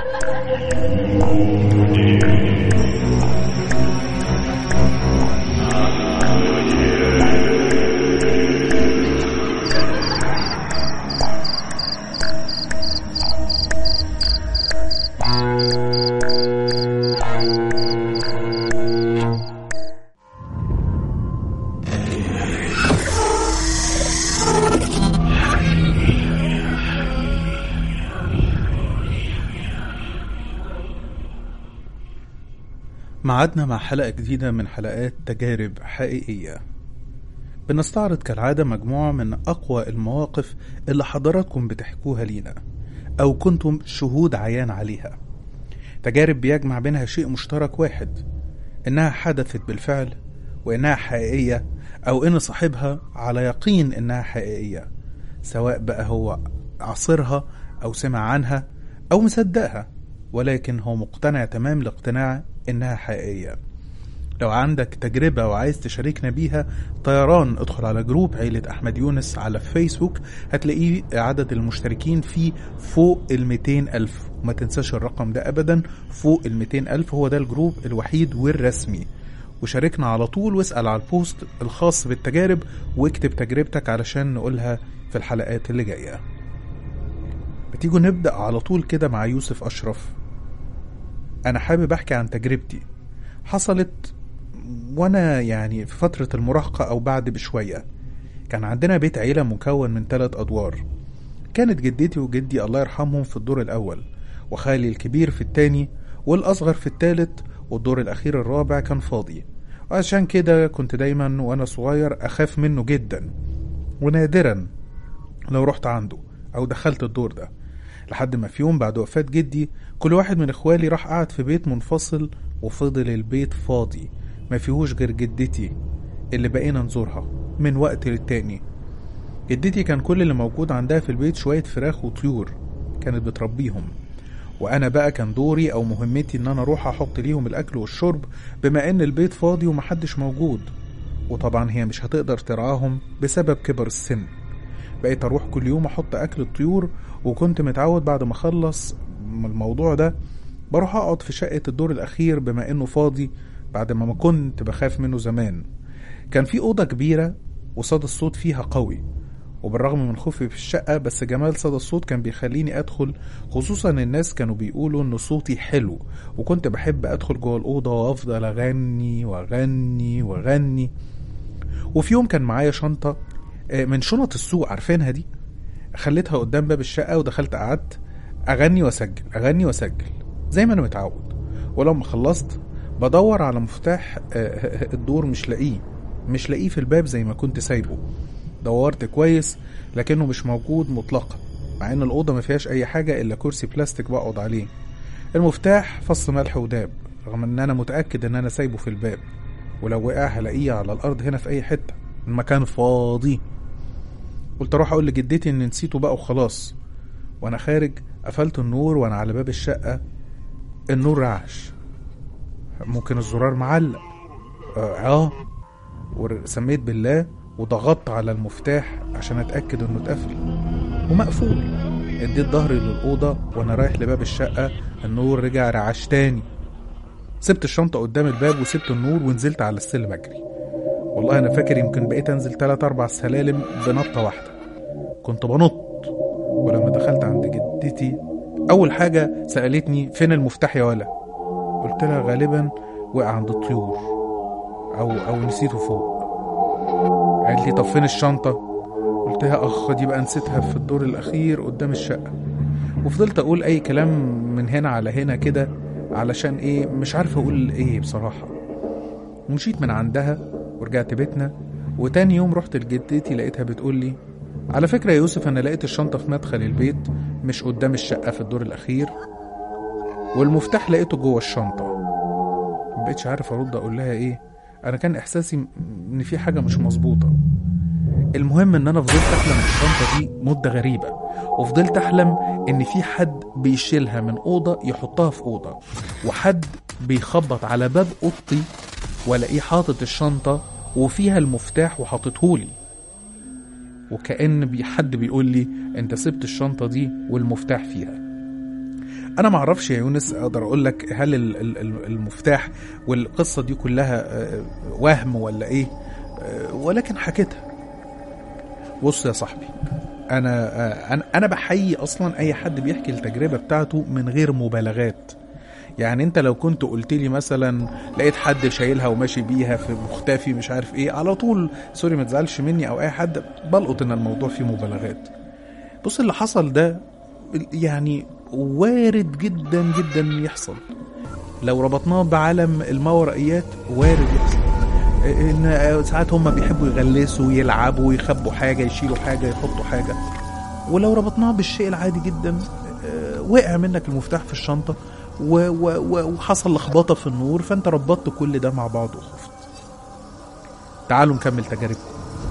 معادنا مع حلقة جديدة من حلقات تجارب حقيقية بنستعرض كالعادة مجموعة من أقوى المواقف اللي حضراتكم بتحكوها لينا أو كنتم شهود عيان عليها تجارب بيجمع بينها شيء مشترك واحد إنها حدثت بالفعل وإنها حقيقية أو إن صاحبها على يقين إنها حقيقية سواء بقى هو عصرها أو سمع عنها أو مصدقها ولكن هو مقتنع تمام الاقتناع إنها حقيقية لو عندك تجربة وعايز تشاركنا بيها طيران ادخل على جروب عيلة أحمد يونس على فيسبوك هتلاقيه عدد المشتركين فيه فوق ال 200 ألف وما تنساش الرقم ده أبدا فوق ال 200 ألف هو ده الجروب الوحيد والرسمي وشاركنا على طول واسأل على البوست الخاص بالتجارب واكتب تجربتك علشان نقولها في الحلقات اللي جاية بتيجوا نبدأ على طول كده مع يوسف أشرف أنا حابب أحكي عن تجربتي حصلت وأنا يعني في فترة المراهقة أو بعد بشوية كان عندنا بيت عيلة مكون من ثلاث أدوار كانت جدتي وجدي الله يرحمهم في الدور الأول وخالي الكبير في التاني والأصغر في التالت والدور الأخير الرابع كان فاضي وعشان كده كنت دايما وأنا صغير أخاف منه جدا ونادرا لو رحت عنده أو دخلت الدور ده لحد ما في يوم بعد وفاة جدي كل واحد من إخوالي راح قعد في بيت منفصل وفضل البيت فاضي ما فيهوش غير جدتي اللي بقينا نزورها من وقت للتاني جدتي كان كل اللي موجود عندها في البيت شوية فراخ وطيور كانت بتربيهم وانا بقى كان دوري او مهمتي ان انا اروح احط ليهم الاكل والشرب بما ان البيت فاضي ومحدش موجود وطبعا هي مش هتقدر ترعاهم بسبب كبر السن بقيت اروح كل يوم احط اكل الطيور وكنت متعود بعد ما اخلص الموضوع ده بروح اقعد في شقة الدور الاخير بما انه فاضي بعد ما ما كنت بخاف منه زمان كان في اوضة كبيرة وصدى الصوت فيها قوي وبالرغم من خوفي في الشقة بس جمال صدى الصوت كان بيخليني أدخل خصوصا الناس كانوا بيقولوا إن صوتي حلو وكنت بحب أدخل جوه الأوضة وأفضل أغني وأغني وأغني وفي يوم كان معايا شنطة من شنط السوق عارفينها دي خليتها قدام باب الشقة ودخلت قعدت أغني وأسجل أغني وأسجل زي ما أنا متعود ولما خلصت بدور على مفتاح الدور مش لاقيه مش لاقيه في الباب زي ما كنت سايبه دورت كويس لكنه مش موجود مطلقا مع ان الاوضه ما فيهاش اي حاجه الا كرسي بلاستيك بقعد عليه المفتاح فص ملح وداب رغم ان انا متاكد ان انا سايبه في الباب ولو وقع هلاقيه على الارض هنا في اي حته المكان فاضي قلت اروح اقول لجدتي ان نسيته بقى وخلاص وانا خارج قفلت النور وانا على باب الشقه النور رعش ممكن الزرار معلق اه وسميت بالله وضغطت على المفتاح عشان اتاكد انه اتقفل ومقفول اديت ظهري للاوضه وانا رايح لباب الشقه النور رجع رعش تاني سبت الشنطه قدام الباب وسبت النور ونزلت على السلم اجري والله انا فاكر يمكن بقيت انزل تلات اربع سلالم بنطه واحده كنت بنط ولما دخلت عند جدتي اول حاجه سالتني فين المفتاح يا ولا قلت لها غالبا وقع عند الطيور او او نسيته فوق قالت لي طب فين الشنطة؟ قلت لها أخ دي بقى نسيتها في الدور الأخير قدام الشقة وفضلت أقول أي كلام من هنا على هنا كده علشان إيه مش عارف أقول إيه بصراحة ومشيت من عندها ورجعت بيتنا وتاني يوم رحت لجدتي لقيتها بتقول لي على فكرة يا يوسف أنا لقيت الشنطة في مدخل البيت مش قدام الشقة في الدور الأخير والمفتاح لقيته جوه الشنطة مبقتش عارف أرد أقول لها إيه انا كان احساسي ان في حاجه مش مظبوطه المهم ان انا فضلت احلم الشنطه دي مده غريبه وفضلت احلم ان في حد بيشيلها من اوضه يحطها في اوضه وحد بيخبط على باب اوضتي والاقيه حاطط الشنطه وفيها المفتاح وحاططهولي وكأن بي حد بيقول لي انت سبت الشنطه دي والمفتاح فيها انا ما اعرفش يا يونس اقدر اقول لك هل ال- ال- ال- المفتاح والقصه دي كلها آه، وهم ولا ايه آه، ولكن حكيتها بص يا صاحبي انا آه، انا انا بحيي اصلا اي حد بيحكي التجربه بتاعته من غير مبالغات يعني انت لو كنت قلت لي مثلا لقيت حد شايلها وماشي بيها في مختفي مش عارف ايه على طول سوري ما تزعلش مني او اي حد بلقط ان الموضوع فيه مبالغات بص اللي حصل ده يعني وارد جدا جدا يحصل لو ربطناه بعالم الماورائيات وارد يحصل ان ساعات هم بيحبوا يغلسوا يلعبوا يخبوا حاجه يشيلوا حاجه يحطوا حاجه ولو ربطناه بالشيء العادي جدا آه، وقع منك المفتاح في الشنطه و- و- و- وحصل لخبطه في النور فانت ربطت كل ده مع بعض وخفت تعالوا نكمل تجاربكم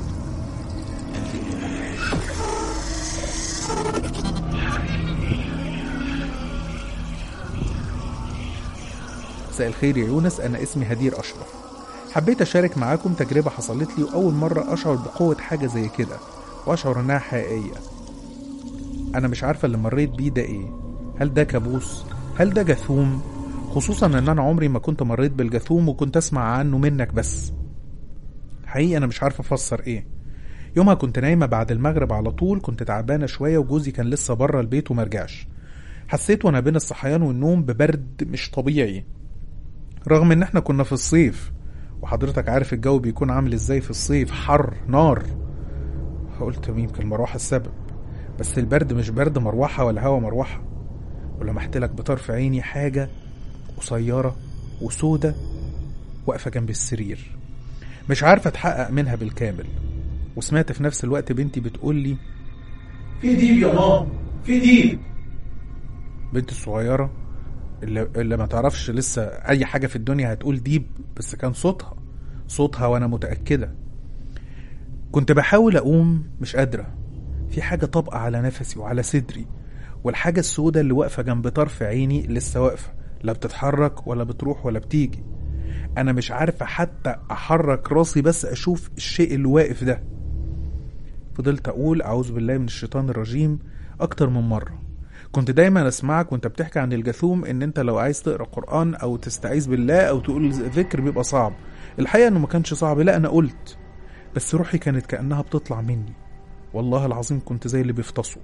مساء الخير يا يونس أنا اسمي هدير أشرف حبيت أشارك معاكم تجربة حصلت لي وأول مرة أشعر بقوة حاجة زي كده وأشعر إنها حقيقية أنا مش عارفة اللي مريت بيه ده إيه هل ده كابوس؟ هل ده جاثوم؟ خصوصا إن أنا عمري ما كنت مريت بالجاثوم وكنت أسمع عنه منك بس حقيقي أنا مش عارفة أفسر إيه يومها كنت نايمة بعد المغرب على طول كنت تعبانة شوية وجوزي كان لسه بره البيت ومرجعش حسيت وانا بين الصحيان والنوم ببرد مش طبيعي رغم ان احنا كنا في الصيف وحضرتك عارف الجو بيكون عامل ازاي في الصيف حر نار قلت يمكن المروحة السبب بس البرد مش برد مروحة ولا هوا مروحة ولمحت لك بطرف عيني حاجة قصيرة وسودة واقفة جنب السرير مش عارفة اتحقق منها بالكامل وسمعت في نفس الوقت بنتي بتقول لي في ديب يا ماما في ديب بنتي الصغيرة اللي, اللي ما تعرفش لسه أي حاجة في الدنيا هتقول ديب بس كان صوتها صوتها وأنا متأكدة كنت بحاول أقوم مش قادرة في حاجة طابقة على نفسي وعلى صدري والحاجة السوداء اللي واقفة جنب طرف عيني لسه واقفة لا بتتحرك ولا بتروح ولا بتيجي أنا مش عارفة حتى أحرك راسي بس أشوف الشيء اللي واقف ده فضلت أقول أعوذ بالله من الشيطان الرجيم أكتر من مرة كنت دايما اسمعك وانت بتحكي عن الجاثوم ان انت لو عايز تقرا قران او تستعيذ بالله او تقول ذكر بيبقى صعب الحقيقه انه ما كانش صعب لا انا قلت بس روحي كانت كانها بتطلع مني والله العظيم كنت زي اللي بيفطسوا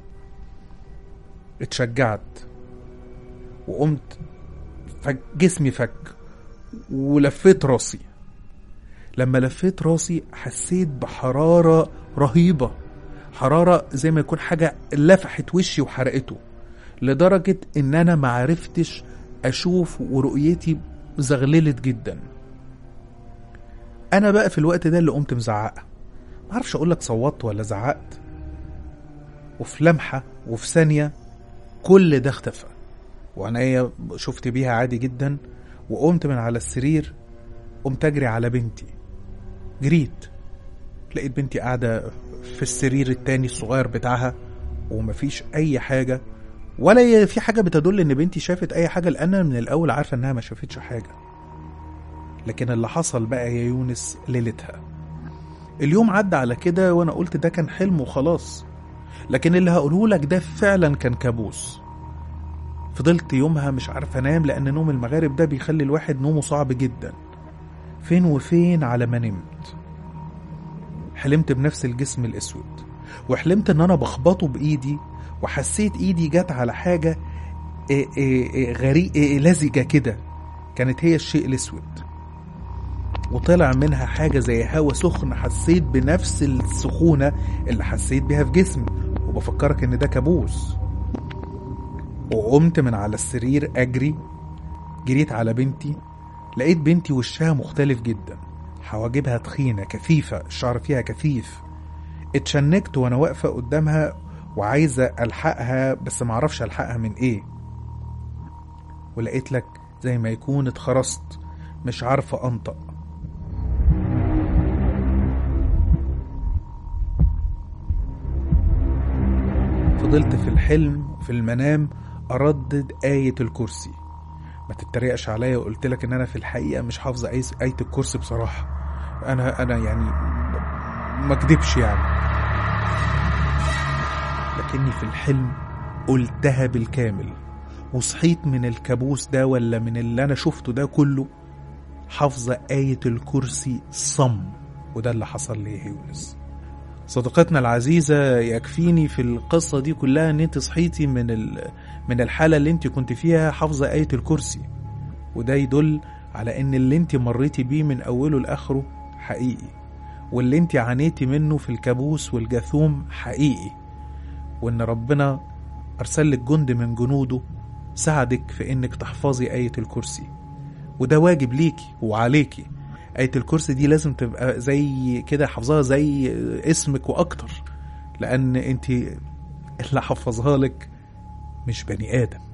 اتشجعت وقمت فك جسمي فك ولفيت راسي لما لفيت راسي حسيت بحرارة رهيبة حرارة زي ما يكون حاجة لفحت وشي وحرقته لدرجة إن أنا معرفتش أشوف ورؤيتي زغللت جدا أنا بقى في الوقت ده اللي قمت مزعقة معرفش أقولك صوتت ولا زعقت وفي لمحة وفي ثانية كل ده اختفى وعينيا شفت بيها عادي جدا وقمت من على السرير قمت أجري على بنتي جريت لقيت بنتي قاعدة في السرير التاني الصغير بتاعها ومفيش أي حاجة ولا في حاجة بتدل إن بنتي شافت أي حاجة لأن أنا من الأول عارفة إنها ما شافتش حاجة لكن اللي حصل بقى يا يونس ليلتها اليوم عدى على كده وأنا قلت ده كان حلم وخلاص لكن اللي هقوله لك ده فعلا كان كابوس فضلت يومها مش عارف انام لان نوم المغارب ده بيخلي الواحد نومه صعب جدا فين وفين على ما نمت حلمت بنفس الجسم الاسود وحلمت ان انا بخبطه بايدي وحسيت ايدي جت على حاجه إيه إيه إيه غريب إيه لزجه كده كانت هي الشيء الاسود وطلع منها حاجه زي هوا سخن حسيت بنفس السخونه اللي حسيت بيها في جسمي وبفكرك ان ده كابوس وقمت من على السرير اجري جريت على بنتي لقيت بنتي وشها مختلف جدا حواجبها تخينة كثيفة الشعر فيها كثيف اتشنكت وانا واقفة قدامها وعايزة ألحقها بس معرفش ألحقها من ايه ولقيت لك زي ما يكون اتخرست مش عارفة أنطق فضلت في الحلم في المنام أردد آية الكرسي ما تتريقش عليا وقلت لك ان انا في الحقيقه مش حافظه اي ايه الكرسي بصراحه انا انا يعني ما اكدبش يعني لكني في الحلم قلتها بالكامل وصحيت من الكابوس ده ولا من اللي انا شفته ده كله حافظة آية الكرسي صم وده اللي حصل لي يا يونس صديقتنا العزيزة يكفيني في القصة دي كلها ان انت صحيتي من ال- من الحالة اللي انت كنت فيها حافظة آية الكرسي وده يدل على ان اللي انت مريتي بيه من اوله لاخره حقيقي واللي انت عانيتي منه في الكابوس والجاثوم حقيقي وان ربنا ارسل لك جند من جنوده ساعدك في انك تحفظي آية الكرسي وده واجب ليكي وعليكي آية الكرسي دي لازم تبقى زي كده حافظاها زي اسمك واكتر لان انت اللي حفظها لك مش بني ادم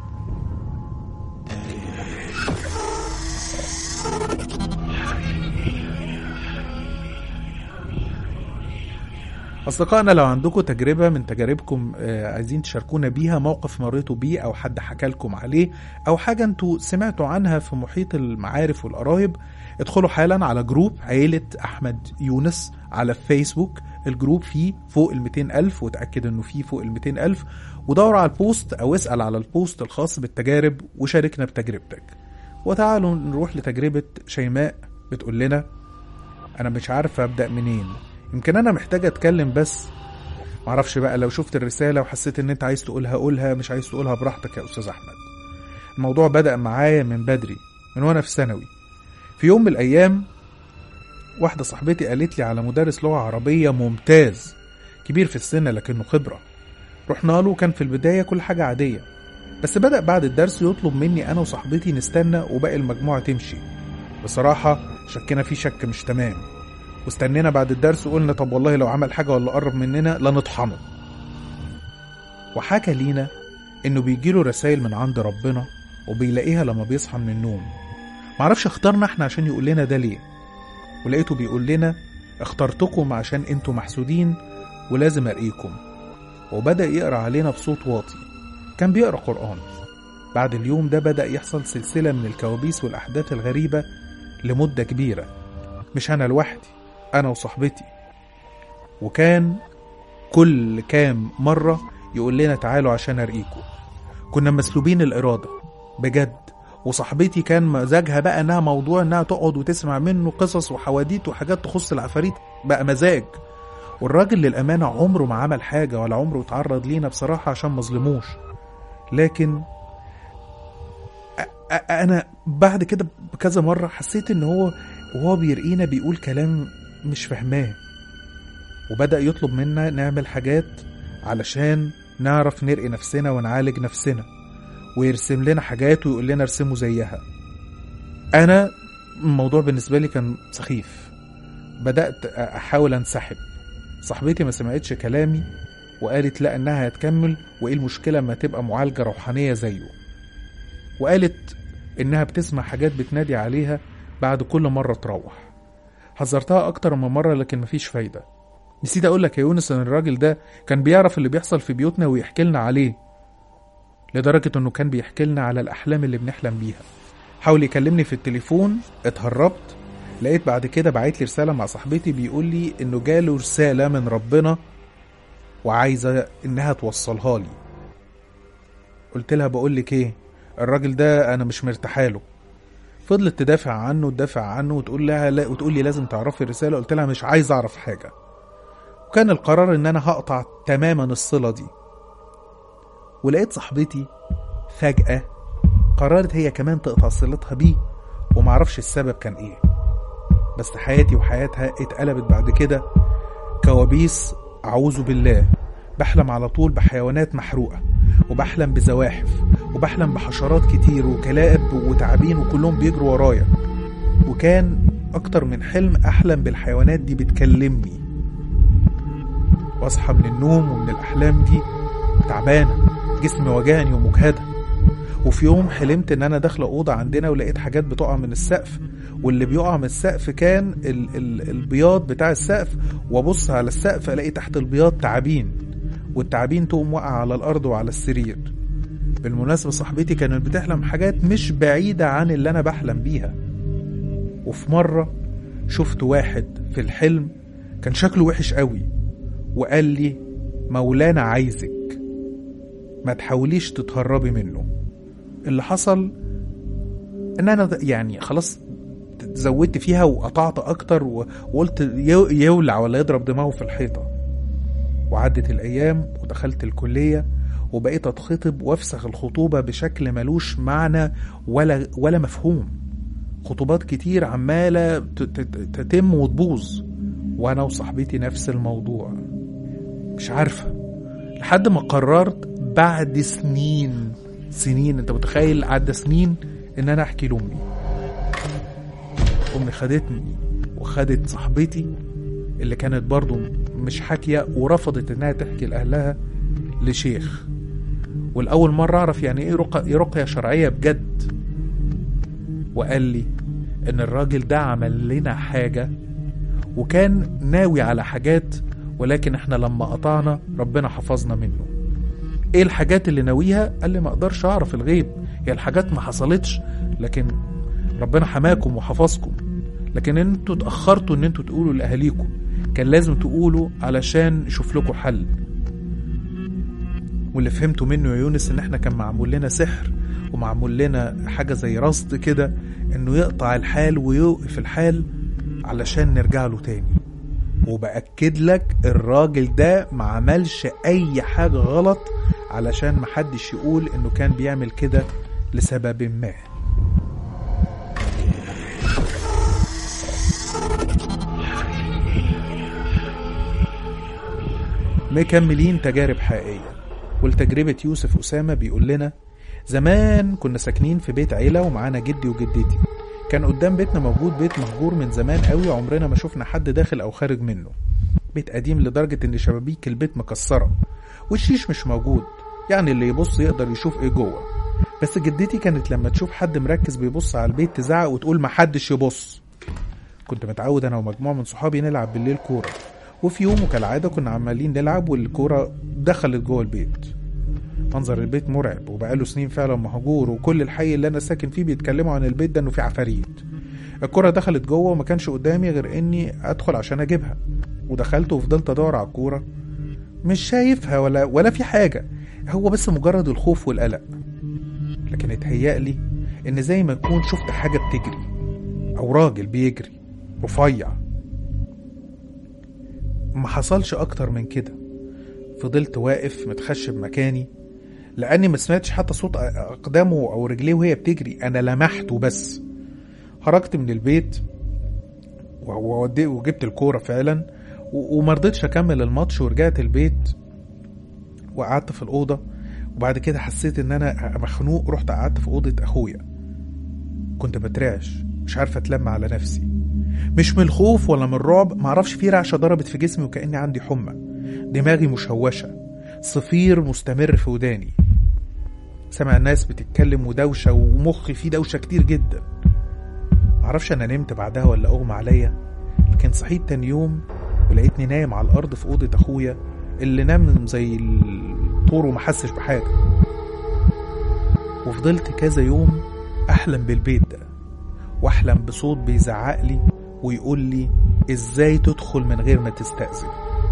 أصدقائنا لو عندكم تجربة من تجاربكم آه، عايزين تشاركونا بيها موقف مريتوا بيه أو حد حكى لكم عليه أو حاجة أنتوا سمعتوا عنها في محيط المعارف والقرايب ادخلوا حالا على جروب عيلة أحمد يونس على فيسبوك الجروب فيه فوق ال 200 ألف وتأكد إنه فيه فوق ال 200 ألف ودور على البوست أو اسأل على البوست الخاص بالتجارب وشاركنا بتجربتك وتعالوا نروح لتجربة شيماء بتقول لنا أنا مش عارفة أبدأ منين يمكن أنا محتاجة أتكلم بس معرفش بقى لو شفت الرسالة وحسيت إن أنت عايز تقولها قولها مش عايز تقولها براحتك يا أستاذ أحمد الموضوع بدأ معايا من بدري من وأنا في ثانوي في يوم من الأيام واحدة صاحبتي قالت لي على مدرس لغة عربية ممتاز كبير في السن لكنه خبرة رحنا له كان في البداية كل حاجة عادية بس بدأ بعد الدرس يطلب مني أنا وصاحبتي نستنى وباقي المجموعة تمشي بصراحة شكنا فيه شك مش تمام واستنينا بعد الدرس وقلنا طب والله لو عمل حاجة ولا قرب مننا لنطحنه وحكى لينا انه بيجيله رسائل من عند ربنا وبيلاقيها لما بيصحى من النوم معرفش اختارنا احنا عشان يقول لنا ده ليه ولقيته بيقول لنا اخترتكم عشان انتوا محسودين ولازم ارقيكم وبدأ يقرأ علينا بصوت واطي كان بيقرأ قرآن بعد اليوم ده بدأ يحصل سلسلة من الكوابيس والأحداث الغريبة لمدة كبيرة مش أنا لوحدي أنا وصاحبتي وكان كل كام مرة يقول لنا تعالوا عشان أرقيكم كنا مسلوبين الإرادة بجد وصاحبتي كان مزاجها بقى انها موضوع انها تقعد وتسمع منه قصص وحواديت وحاجات تخص العفاريت بقى مزاج والراجل للأمانة عمره ما عمل حاجة ولا عمره اتعرض لينا بصراحة عشان مظلموش لكن أ- أ- أنا بعد كده بكذا مرة حسيت إن هو وهو بيرقينا بيقول كلام مش فاهماه وبدأ يطلب منا نعمل حاجات علشان نعرف نرقي نفسنا ونعالج نفسنا ويرسم لنا حاجات ويقول لنا ارسموا زيها أنا الموضوع بالنسبة لي كان سخيف بدأت أحاول أنسحب صاحبتي ما سمعتش كلامي وقالت لا انها هتكمل وايه المشكله ما تبقى معالجه روحانيه زيه وقالت انها بتسمع حاجات بتنادي عليها بعد كل مره تروح حذرتها اكتر من مره لكن مفيش فايده نسيت اقول لك يا يونس ان الراجل ده كان بيعرف اللي بيحصل في بيوتنا ويحكي لنا عليه لدرجه انه كان بيحكي لنا على الاحلام اللي بنحلم بيها حاول يكلمني في التليفون اتهربت لقيت بعد كده بعت لي رساله مع صاحبتي بيقول لي انه جاله رساله من ربنا وعايزه انها توصلها لي قلت لها بقول لك ايه الراجل ده انا مش مرتاحاله فضلت تدافع عنه تدافع عنه وتقول لها لا وتقول لي لازم تعرفي الرساله قلت لها مش عايز اعرف حاجه وكان القرار ان انا هقطع تماما الصله دي ولقيت صاحبتي فجاه قررت هي كمان تقطع صلتها بيه ومعرفش السبب كان ايه بس حياتي وحياتها اتقلبت بعد كده كوابيس أعوذ بالله بحلم على طول بحيوانات محروقة وبحلم بزواحف وبحلم بحشرات كتير وكلائب وتعابين وكلهم بيجروا ورايا وكان أكتر من حلم أحلم بالحيوانات دي بتكلمني واصحى من النوم ومن الأحلام دي تعبانة جسمي وجعني ومجهدة وفي يوم حلمت ان انا داخله اوضه عندنا ولقيت حاجات بتقع من السقف واللي بيقع من السقف كان ال ال البياض بتاع السقف وابص على السقف الاقي تحت البياض تعابين والتعابين تقوم واقعه على الارض وعلى السرير بالمناسبه صاحبتي كانت بتحلم حاجات مش بعيده عن اللي انا بحلم بيها وفي مره شفت واحد في الحلم كان شكله وحش قوي وقال لي مولانا عايزك ما تحاوليش تتهربي منه اللي حصل ان انا د- يعني خلاص زودت فيها وقطعت اكتر و- وقلت يو- يولع ولا يضرب دماغه في الحيطه وعدت الايام ودخلت الكليه وبقيت اتخطب وافسخ الخطوبه بشكل ملوش معنى ولا ولا مفهوم خطوبات كتير عماله ت- ت- تتم وتبوظ وانا وصاحبتي نفس الموضوع مش عارفه لحد ما قررت بعد سنين سنين انت متخيل عدى سنين ان انا احكي لامي امي خدتني وخدت صاحبتي اللي كانت برضو مش حاكيه ورفضت انها تحكي لاهلها لشيخ والاول مره اعرف يعني ايه رقى رقيه شرعيه بجد وقال لي ان الراجل ده عمل لنا حاجه وكان ناوي على حاجات ولكن احنا لما قطعنا ربنا حفظنا منه ايه الحاجات اللي ناويها قال لي ما اقدرش اعرف الغيب هي الحاجات ما حصلتش لكن ربنا حماكم وحفظكم لكن انتوا اتاخرتوا ان انتوا تقولوا لاهاليكم كان لازم تقولوا علشان نشوف لكم حل واللي فهمته منه يا يونس ان احنا كان معمول لنا سحر ومعمول لنا حاجه زي رصد كده انه يقطع الحال ويوقف الحال علشان نرجع له تاني وبأكد لك الراجل ده ما عملش أي حاجة غلط علشان محدش يقول إنه كان بيعمل كده لسبب ما مكملين تجارب حقيقية ولتجربة يوسف أسامة بيقول لنا زمان كنا ساكنين في بيت عيلة ومعانا جدي وجدتي كان قدام بيتنا موجود بيت مهجور من زمان قوي عمرنا ما شفنا حد داخل أو خارج منه بيت قديم لدرجة إن شبابيك البيت مكسرة والشيش مش موجود يعني اللي يبص يقدر يشوف إيه جوه بس جدتي كانت لما تشوف حد مركز بيبص على البيت تزعق وتقول محدش يبص كنت متعود أنا ومجموعة من صحابي نلعب بالليل كورة وفي يوم وكالعادة كنا عمالين نلعب والكورة دخلت جوه البيت منظر البيت مرعب وبقاله سنين فعلا مهجور وكل الحي اللي انا ساكن فيه بيتكلموا عن البيت ده انه فيه عفاريت الكرة دخلت جوه وما كانش قدامي غير اني ادخل عشان اجيبها ودخلت وفضلت ادور على الكورة مش شايفها ولا ولا في حاجة هو بس مجرد الخوف والقلق لكن اتهيألي ان زي ما يكون شفت حاجة بتجري او راجل بيجري رفيع ما حصلش اكتر من كده فضلت واقف متخشب مكاني لاني ما سمعتش حتى صوت اقدامه او رجليه وهي بتجري انا لمحته بس خرجت من البيت و- وودي- وجبت الكوره فعلا و- وما رضيتش اكمل الماتش ورجعت البيت وقعدت في الاوضه وبعد كده حسيت ان انا مخنوق رحت قعدت في اوضه اخويا كنت بترعش مش عارف اتلم على نفسي مش من الخوف ولا من الرعب معرفش في رعشه ضربت في جسمي وكاني عندي حمى دماغي مشوشه صفير مستمر في وداني سمع الناس بتتكلم ودوشة ومخي فيه دوشة كتير جدا معرفش أنا نمت بعدها ولا أغمى عليا لكن صحيت تاني يوم ولقيتني نايم على الأرض في أوضة أخويا اللي نام زي الطور وما حسش بحاجة وفضلت كذا يوم أحلم بالبيت ده وأحلم بصوت بيزعق لي ويقول لي إزاي تدخل من غير ما تستأذن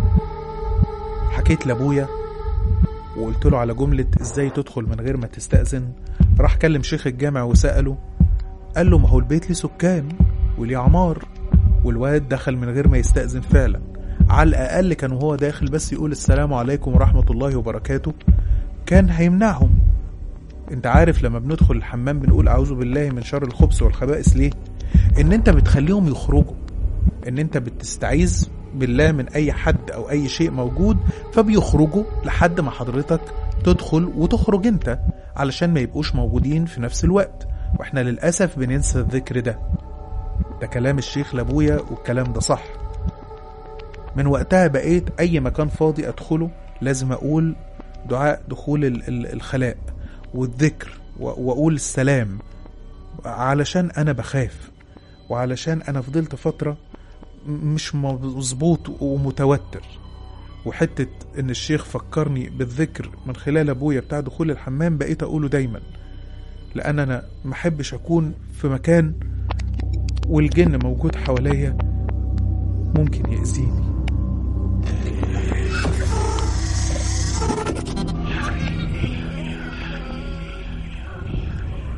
حكيت لأبويا وقلت له على جملة ازاي تدخل من غير ما تستأذن راح كلم شيخ الجامع وسأله قال له ما هو البيت ليه سكان وليه عمار والواد دخل من غير ما يستأذن فعلا على الأقل كان وهو داخل بس يقول السلام عليكم ورحمة الله وبركاته كان هيمنعهم انت عارف لما بندخل الحمام بنقول أعوذ بالله من شر الخبث والخبائث ليه ان انت بتخليهم يخرجوا ان انت بتستعيذ بالله من اي حد او اي شيء موجود فبيخرجوا لحد ما حضرتك تدخل وتخرج انت علشان ما يبقوش موجودين في نفس الوقت واحنا للاسف بننسى الذكر ده ده كلام الشيخ لابويا والكلام ده صح من وقتها بقيت اي مكان فاضي ادخله لازم اقول دعاء دخول ال- ال- الخلاء والذكر و- واقول السلام علشان انا بخاف وعلشان انا فضلت فتره مش مظبوط ومتوتر وحتة إن الشيخ فكرني بالذكر من خلال أبويا بتاع دخول الحمام بقيت أقوله دايما لأن أنا محبش أكون في مكان والجن موجود حواليا ممكن يأذيني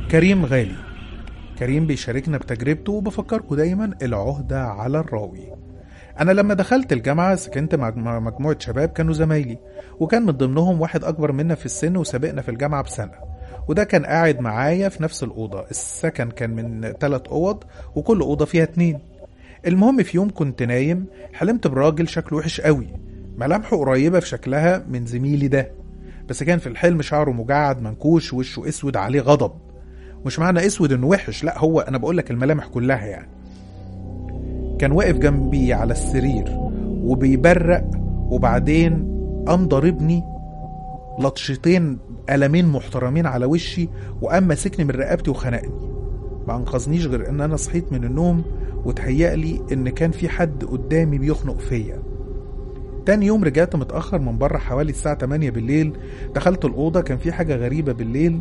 كريم غالي كريم بيشاركنا بتجربته وبفكركم دايما العهدة على الراوي أنا لما دخلت الجامعة سكنت مع مع مجموعة شباب كانوا زمايلي وكان من ضمنهم واحد أكبر منا في السن وسابقنا في الجامعة بسنة وده كان قاعد معايا في نفس الأوضة السكن كان من تلات أوض وكل أوضة فيها اتنين المهم في يوم كنت نايم حلمت براجل شكله وحش قوي ملامحه قريبة في شكلها من زميلي ده بس كان في الحلم شعره مجعد منكوش وشه اسود عليه غضب مش معنى اسود انه وحش لا هو انا بقول لك الملامح كلها يعني كان واقف جنبي على السرير وبيبرق وبعدين قام ضاربني لطشتين قلمين محترمين على وشي وقام ماسكني من رقبتي وخنقني ما انقذنيش غير ان انا صحيت من النوم وتهيألي ان كان في حد قدامي بيخنق فيا تاني يوم رجعت متأخر من بره حوالي الساعة 8 بالليل دخلت الأوضة كان في حاجة غريبة بالليل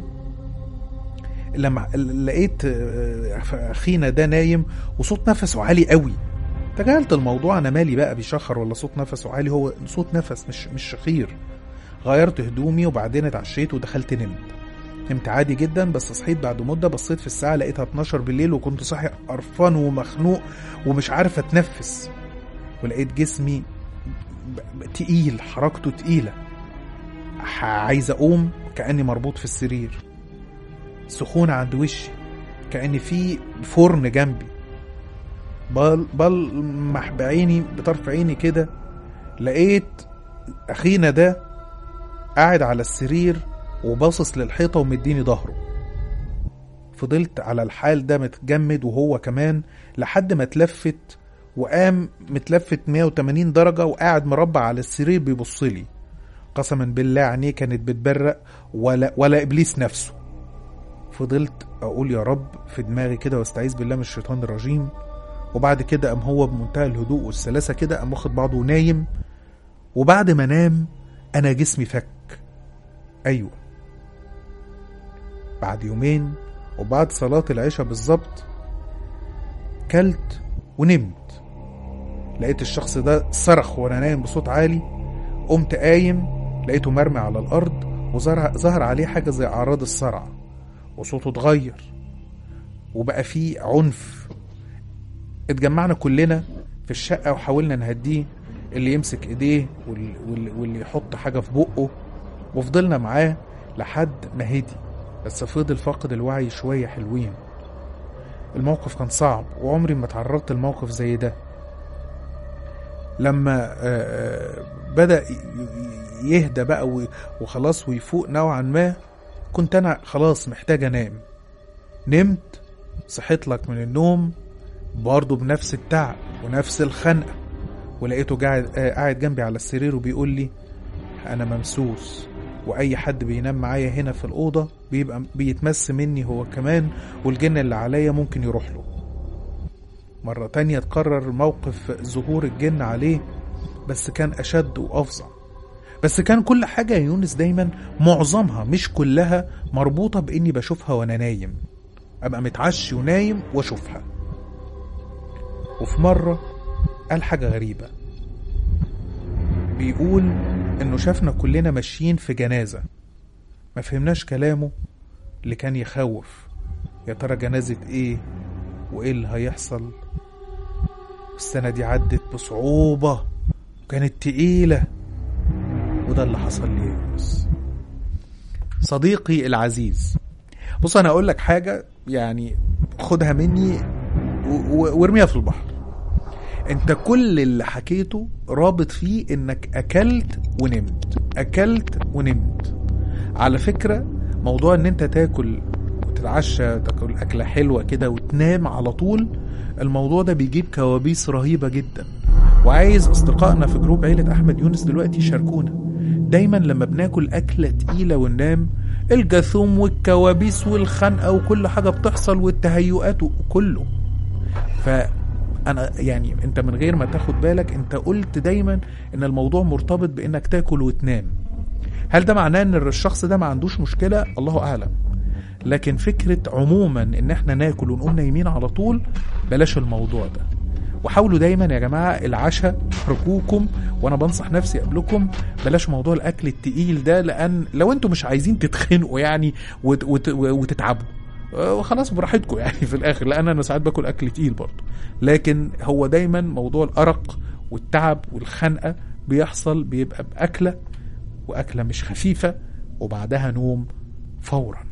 لما لقيت آه، أخينا ده نايم وصوت نفسه عالي قوي تجاهلت الموضوع أنا مالي بقى بيشخر ولا صوت نفسه عالي هو صوت نفس مش مش شخير غيرت هدومي وبعدين اتعشيت ودخلت نمت نمت عادي جدا بس صحيت بعد مدة بصيت في الساعة لقيتها 12 بالليل وكنت صاحي قرفان ومخنوق ومش عارف اتنفس ولقيت جسمي ب- ب- تقيل حركته تقيلة ح- عايز أقوم كأني مربوط في السرير سخونة عند وشي كأن في فرن جنبي بل بلمح بعيني بطرف عيني كده لقيت أخينا ده قاعد على السرير وباصص للحيطة ومديني ظهره فضلت على الحال ده متجمد وهو كمان لحد ما اتلفت وقام متلفت 180 درجة وقاعد مربع على السرير بيبصلي قسما بالله عينيه كانت بتبرق ولا ولا ابليس نفسه فضلت اقول يا رب في دماغي كده واستعيذ بالله من الشيطان الرجيم وبعد كده قام هو بمنتهى الهدوء والسلاسة كده قام واخد بعضه ونايم وبعد ما نام انا جسمي فك ايوه بعد يومين وبعد صلاة العشاء بالظبط كلت ونمت لقيت الشخص ده صرخ وانا نايم بصوت عالي قمت قايم لقيته مرمي على الارض وظهر ظهر عليه حاجه زي اعراض الصرع وصوته اتغير وبقى فيه عنف اتجمعنا كلنا في الشقه وحاولنا نهديه اللي يمسك ايديه واللي, واللي, واللي يحط حاجه في بقه وفضلنا معاه لحد ما هدي بس فضل فاقد الوعي شويه حلوين الموقف كان صعب وعمري ما تعرضت لموقف زي ده لما آه، آه، بدأ ي- ي- يهدى بقى و- وخلاص ويفوق نوعا ما كنت أنا خلاص محتاج أنام نمت صحيت لك من النوم برضه بنفس التعب ونفس الخنقة ولقيته قاعد آه، قاعد جنبي على السرير وبيقول لي أنا ممسوس وأي حد بينام معايا هنا في الأوضة بيبقى بيتمس مني هو كمان والجن اللي عليا ممكن يروح له مرة تانية اتكرر موقف ظهور الجن عليه بس كان أشد وأفظع بس كان كل حاجة يا يونس دايما معظمها مش كلها مربوطة بإني بشوفها وأنا نايم أبقى متعشي ونايم وأشوفها وفي مرة قال حاجة غريبة بيقول إنه شافنا كلنا ماشيين في جنازة ما فهمناش كلامه اللي كان يخوف يا ترى جنازة إيه وإيه اللي هيحصل السنة دي عدت بصعوبة وكانت تقيلة وده اللي حصل لي يا يونس صديقي العزيز بص انا اقول لك حاجة يعني خدها مني و- و- وارميها في البحر انت كل اللي حكيته رابط فيه انك اكلت ونمت اكلت ونمت على فكرة موضوع ان انت تاكل وتتعشى تاكل اكلة حلوة كده وتنام على طول الموضوع ده بيجيب كوابيس رهيبة جدا وعايز اصدقائنا في جروب عيلة احمد يونس دلوقتي يشاركونا دايما لما بناكل اكلة تقيلة وننام الجاثوم والكوابيس والخنقة وكل حاجة بتحصل والتهيؤات وكله فانا يعني انت من غير ما تاخد بالك انت قلت دايما ان الموضوع مرتبط بانك تاكل وتنام هل ده معناه ان الشخص ده ما عندوش مشكلة الله اعلم لكن فكرة عموما ان احنا ناكل ونقوم نايمين على طول بلاش الموضوع ده وحاولوا دايما يا جماعة العشاء ارجوكم وانا بنصح نفسي قبلكم بلاش موضوع الاكل التقيل ده لان لو انتم مش عايزين تتخنقوا يعني وت وت وتتعبوا آه، وخلاص براحتكم يعني في الاخر لان انا ساعات باكل اكل تقيل برضه لكن هو دايما موضوع الارق والتعب والخنقه بيحصل بيبقى باكله واكله مش خفيفه وبعدها نوم فورا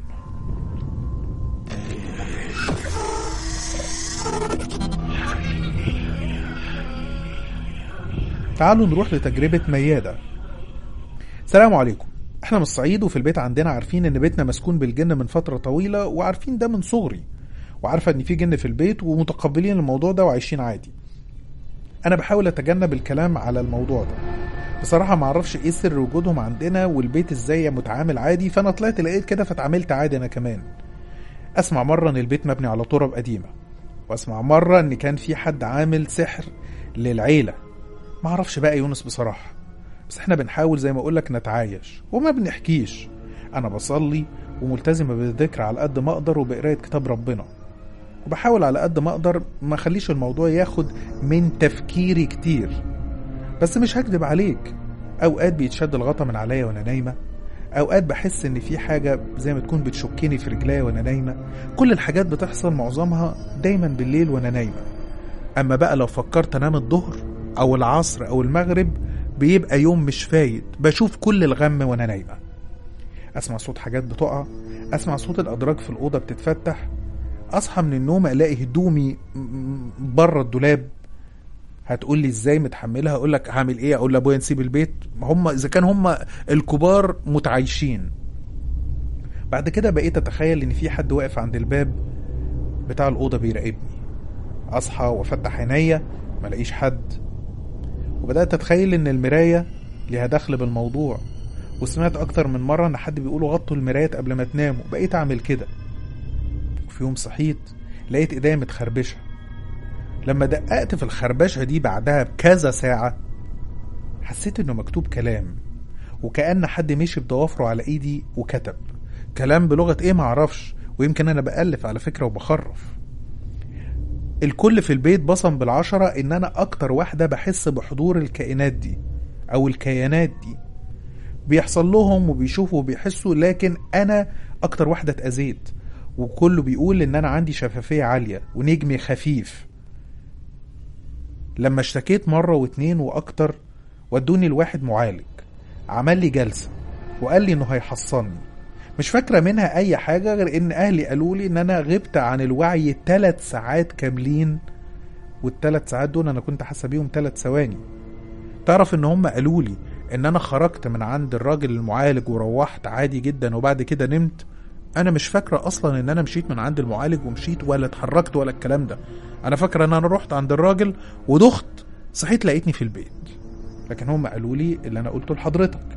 تعالوا نروح لتجربة ميادة السلام عليكم احنا من الصعيد وفي البيت عندنا عارفين ان بيتنا مسكون بالجن من فترة طويلة وعارفين ده من صغري وعارفة ان في جن في البيت ومتقبلين الموضوع ده وعايشين عادي انا بحاول اتجنب الكلام على الموضوع ده بصراحة ما اعرفش ايه سر وجودهم عندنا والبيت ازاي متعامل عادي فانا طلعت لقيت كده فتعاملت عادي انا كمان اسمع مرة ان البيت مبني على تراب قديمة واسمع مرة ان كان في حد عامل سحر للعيلة ما اعرفش بقى يونس بصراحة بس احنا بنحاول زي ما اقولك نتعايش وما بنحكيش انا بصلي وملتزمة بالذكر على قد ما اقدر وبقراية كتاب ربنا وبحاول على قد ما اقدر ما اخليش الموضوع ياخد من تفكيري كتير بس مش هكدب عليك اوقات بيتشد الغطا من عليا وانا نايمة اوقات بحس ان في حاجة زي ما تكون بتشكني في رجليا وانا نايمة كل الحاجات بتحصل معظمها دايما بالليل وانا نايمة اما بقى لو فكرت انام الظهر او العصر او المغرب بيبقى يوم مش فايت بشوف كل الغم وانا نايمه اسمع صوت حاجات بتقع اسمع صوت الادراج في الاوضه بتتفتح اصحى من النوم الاقي هدومي بره الدولاب هتقول لي ازاي متحملها اقول لك هعمل ايه اقول لابويا نسيب البيت ما هم اذا كان هم الكبار متعايشين بعد كده بقيت اتخيل ان في حد واقف عند الباب بتاع الاوضه بيراقبني اصحى وافتح عينيا ما الاقيش حد وبدات اتخيل ان المرايه ليها دخل بالموضوع وسمعت اكتر من مره ان حد بيقولوا غطوا المرايات قبل ما تناموا بقيت اعمل كده وفي يوم صحيت لقيت ايديا متخربشه لما دققت في الخربشه دي بعدها بكذا ساعه حسيت انه مكتوب كلام وكأن حد مشي بضوافره على ايدي وكتب كلام بلغه ايه معرفش ويمكن انا بألف على فكره وبخرف الكل في البيت بصم بالعشرة ان انا اكتر واحدة بحس بحضور الكائنات دي او الكيانات دي بيحصل لهم وبيشوفوا وبيحسوا لكن انا اكتر واحدة اتأذيت وكله بيقول ان انا عندي شفافية عالية ونجمي خفيف لما اشتكيت مرة واتنين واكتر ودوني لواحد معالج عمل لي جلسة وقال لي انه هيحصلني مش فاكرة منها أي حاجة غير إن أهلي قالوا لي إن أنا غبت عن الوعي ثلاث ساعات كاملين والثلاث ساعات دول أنا كنت حاسة بيهم ثلاث ثواني تعرف إن هم قالوا لي إن أنا خرجت من عند الراجل المعالج وروحت عادي جدا وبعد كده نمت أنا مش فاكرة أصلا إن أنا مشيت من عند المعالج ومشيت ولا اتحركت ولا الكلام ده أنا فاكرة إن أنا رحت عند الراجل ودخت صحيت لقيتني في البيت لكن هم قالوا لي اللي أنا قلته لحضرتك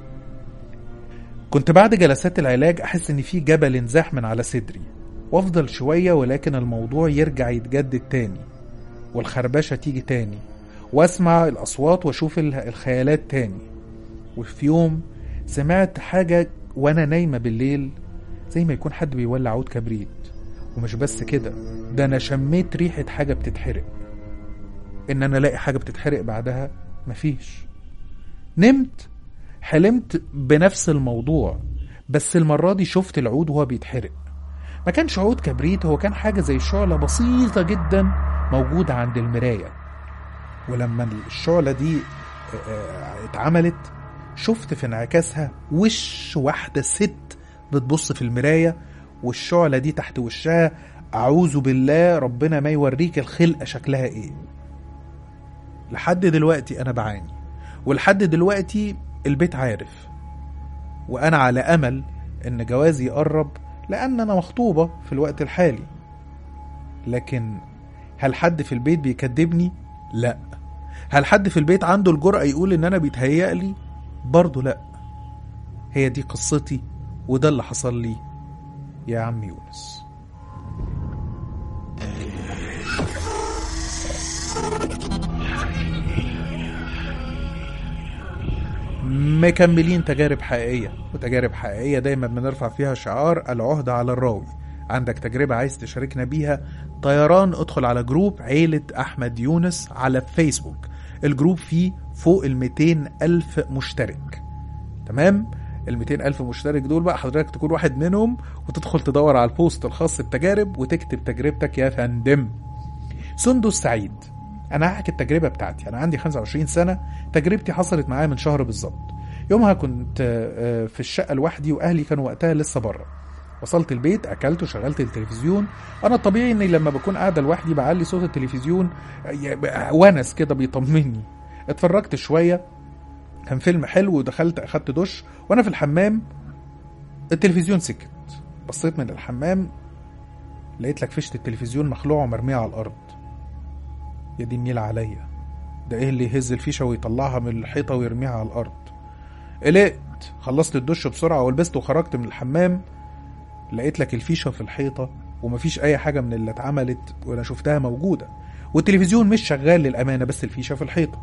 كنت بعد جلسات العلاج أحس إن في جبل انزاح من على صدري وأفضل شوية ولكن الموضوع يرجع يتجدد تاني والخربشة تيجي تاني وأسمع الأصوات وأشوف الخيالات تاني وفي يوم سمعت حاجة وأنا نايمة بالليل زي ما يكون حد بيولع عود كبريت ومش بس كده ده أنا شميت ريحة حاجة بتتحرق إن أنا ألاقي حاجة بتتحرق بعدها مفيش نمت حلمت بنفس الموضوع بس المرة دي شفت العود وهو بيتحرق ما كانش عود كبريت هو كان حاجة زي شعلة بسيطة جدا موجودة عند المراية ولما الشعلة دي اتعملت شفت في انعكاسها وش واحدة ست بتبص في المراية والشعلة دي تحت وشها أعوذ بالله ربنا ما يوريك الخلقة شكلها إيه لحد دلوقتي أنا بعاني ولحد دلوقتي البيت عارف وأنا على أمل إن جوازي يقرب لأن أنا مخطوبة في الوقت الحالي لكن هل حد في البيت بيكدبني؟ لا هل حد في البيت عنده الجرأة يقول إن أنا بيتهيألي؟ برضه لا هي دي قصتي وده اللي حصل لي يا عم يونس مكملين تجارب حقيقية وتجارب حقيقية دايما بنرفع فيها شعار العهدة على الراوي عندك تجربة عايز تشاركنا بيها طيران ادخل على جروب عيلة أحمد يونس على فيسبوك الجروب فيه فوق ال 200 ألف مشترك تمام ال 200 ألف مشترك دول بقى حضرتك تكون واحد منهم وتدخل تدور على البوست الخاص بتجارب وتكتب تجربتك يا فندم سندس سعيد انا هحكي التجربه بتاعتي انا عندي 25 سنه تجربتي حصلت معايا من شهر بالظبط يومها كنت آه، في الشقه لوحدي واهلي كانوا وقتها لسه بره وصلت البيت اكلت وشغلت التلفزيون انا الطبيعي اني لما بكون قاعده لوحدي بعلي صوت التلفزيون آه، ونس كده بيطمني اتفرجت شويه كان فيلم حلو ودخلت اخدت دش وانا في الحمام التلفزيون سكت بصيت من الحمام لقيت لك فيشه التلفزيون مخلوعه ومرميه على الارض يا دي النيل عليا ده ايه اللي يهز الفيشه ويطلعها من الحيطه ويرميها على الارض قلقت خلصت الدش بسرعه ولبست وخرجت من الحمام لقيت لك الفيشه في الحيطه ومفيش اي حاجه من اللي اتعملت وانا شفتها موجوده والتلفزيون مش شغال للامانه بس الفيشه في الحيطه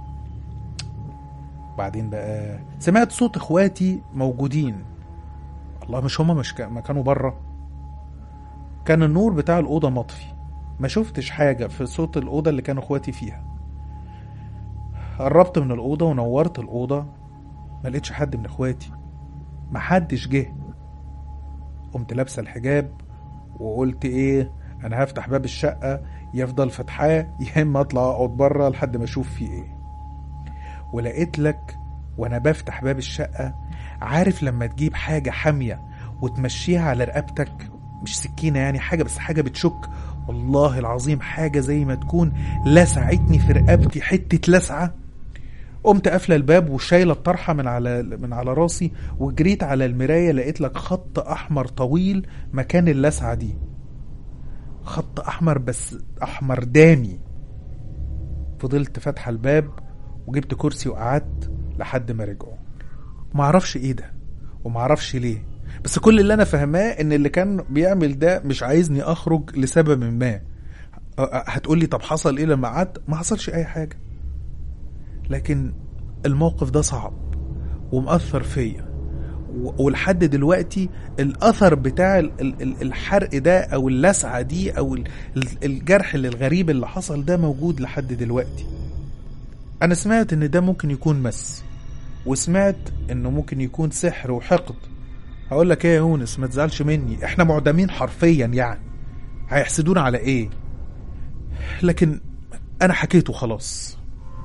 بعدين بقى سمعت صوت اخواتي موجودين الله مش هما مش كا- ما كانوا بره كان النور بتاع الاوضه مطفي ما شفتش حاجه في صوت الاوضه اللي كانوا اخواتي فيها قربت من الاوضه ونورت الاوضه ما لقيتش حد من اخواتي ما حدش جه قمت لابسه الحجاب وقلت ايه انا هفتح باب الشقه يفضل فتحاه يا اما اطلع اقعد بره لحد ما اشوف فيه ايه ولقيت لك وانا بفتح باب الشقه عارف لما تجيب حاجه حاميه وتمشيها على رقبتك مش سكينه يعني حاجه بس حاجه بتشك والله العظيم حاجه زي ما تكون لسعتني في رقبتي حته لسعه قمت قافله الباب وشايله الطرحه من على من على راسي وجريت على المرايه لقيت لك خط احمر طويل مكان اللسعه دي خط احمر بس احمر دامي فضلت فاتحه الباب وجبت كرسي وقعدت لحد ما رجعوا معرفش ايه ده ومعرفش ليه بس كل اللي انا فاهماه ان اللي كان بيعمل ده مش عايزني اخرج لسبب ما أ- أ- هتقولي طب حصل ايه لما قعدت ما حصلش اي حاجه لكن الموقف ده صعب ومأثر فيا و- ولحد دلوقتي الاثر بتاع ال- ال- ال- الحرق ده او اللسعه دي او ال- ال- الجرح اللي الغريب اللي حصل ده موجود لحد دلوقتي انا سمعت ان ده ممكن يكون مس وسمعت انه ممكن يكون سحر وحقد هقول لك ايه يا يونس ما تزعلش مني احنا معدمين حرفيا يعني هيحسدونا على ايه لكن انا حكيته خلاص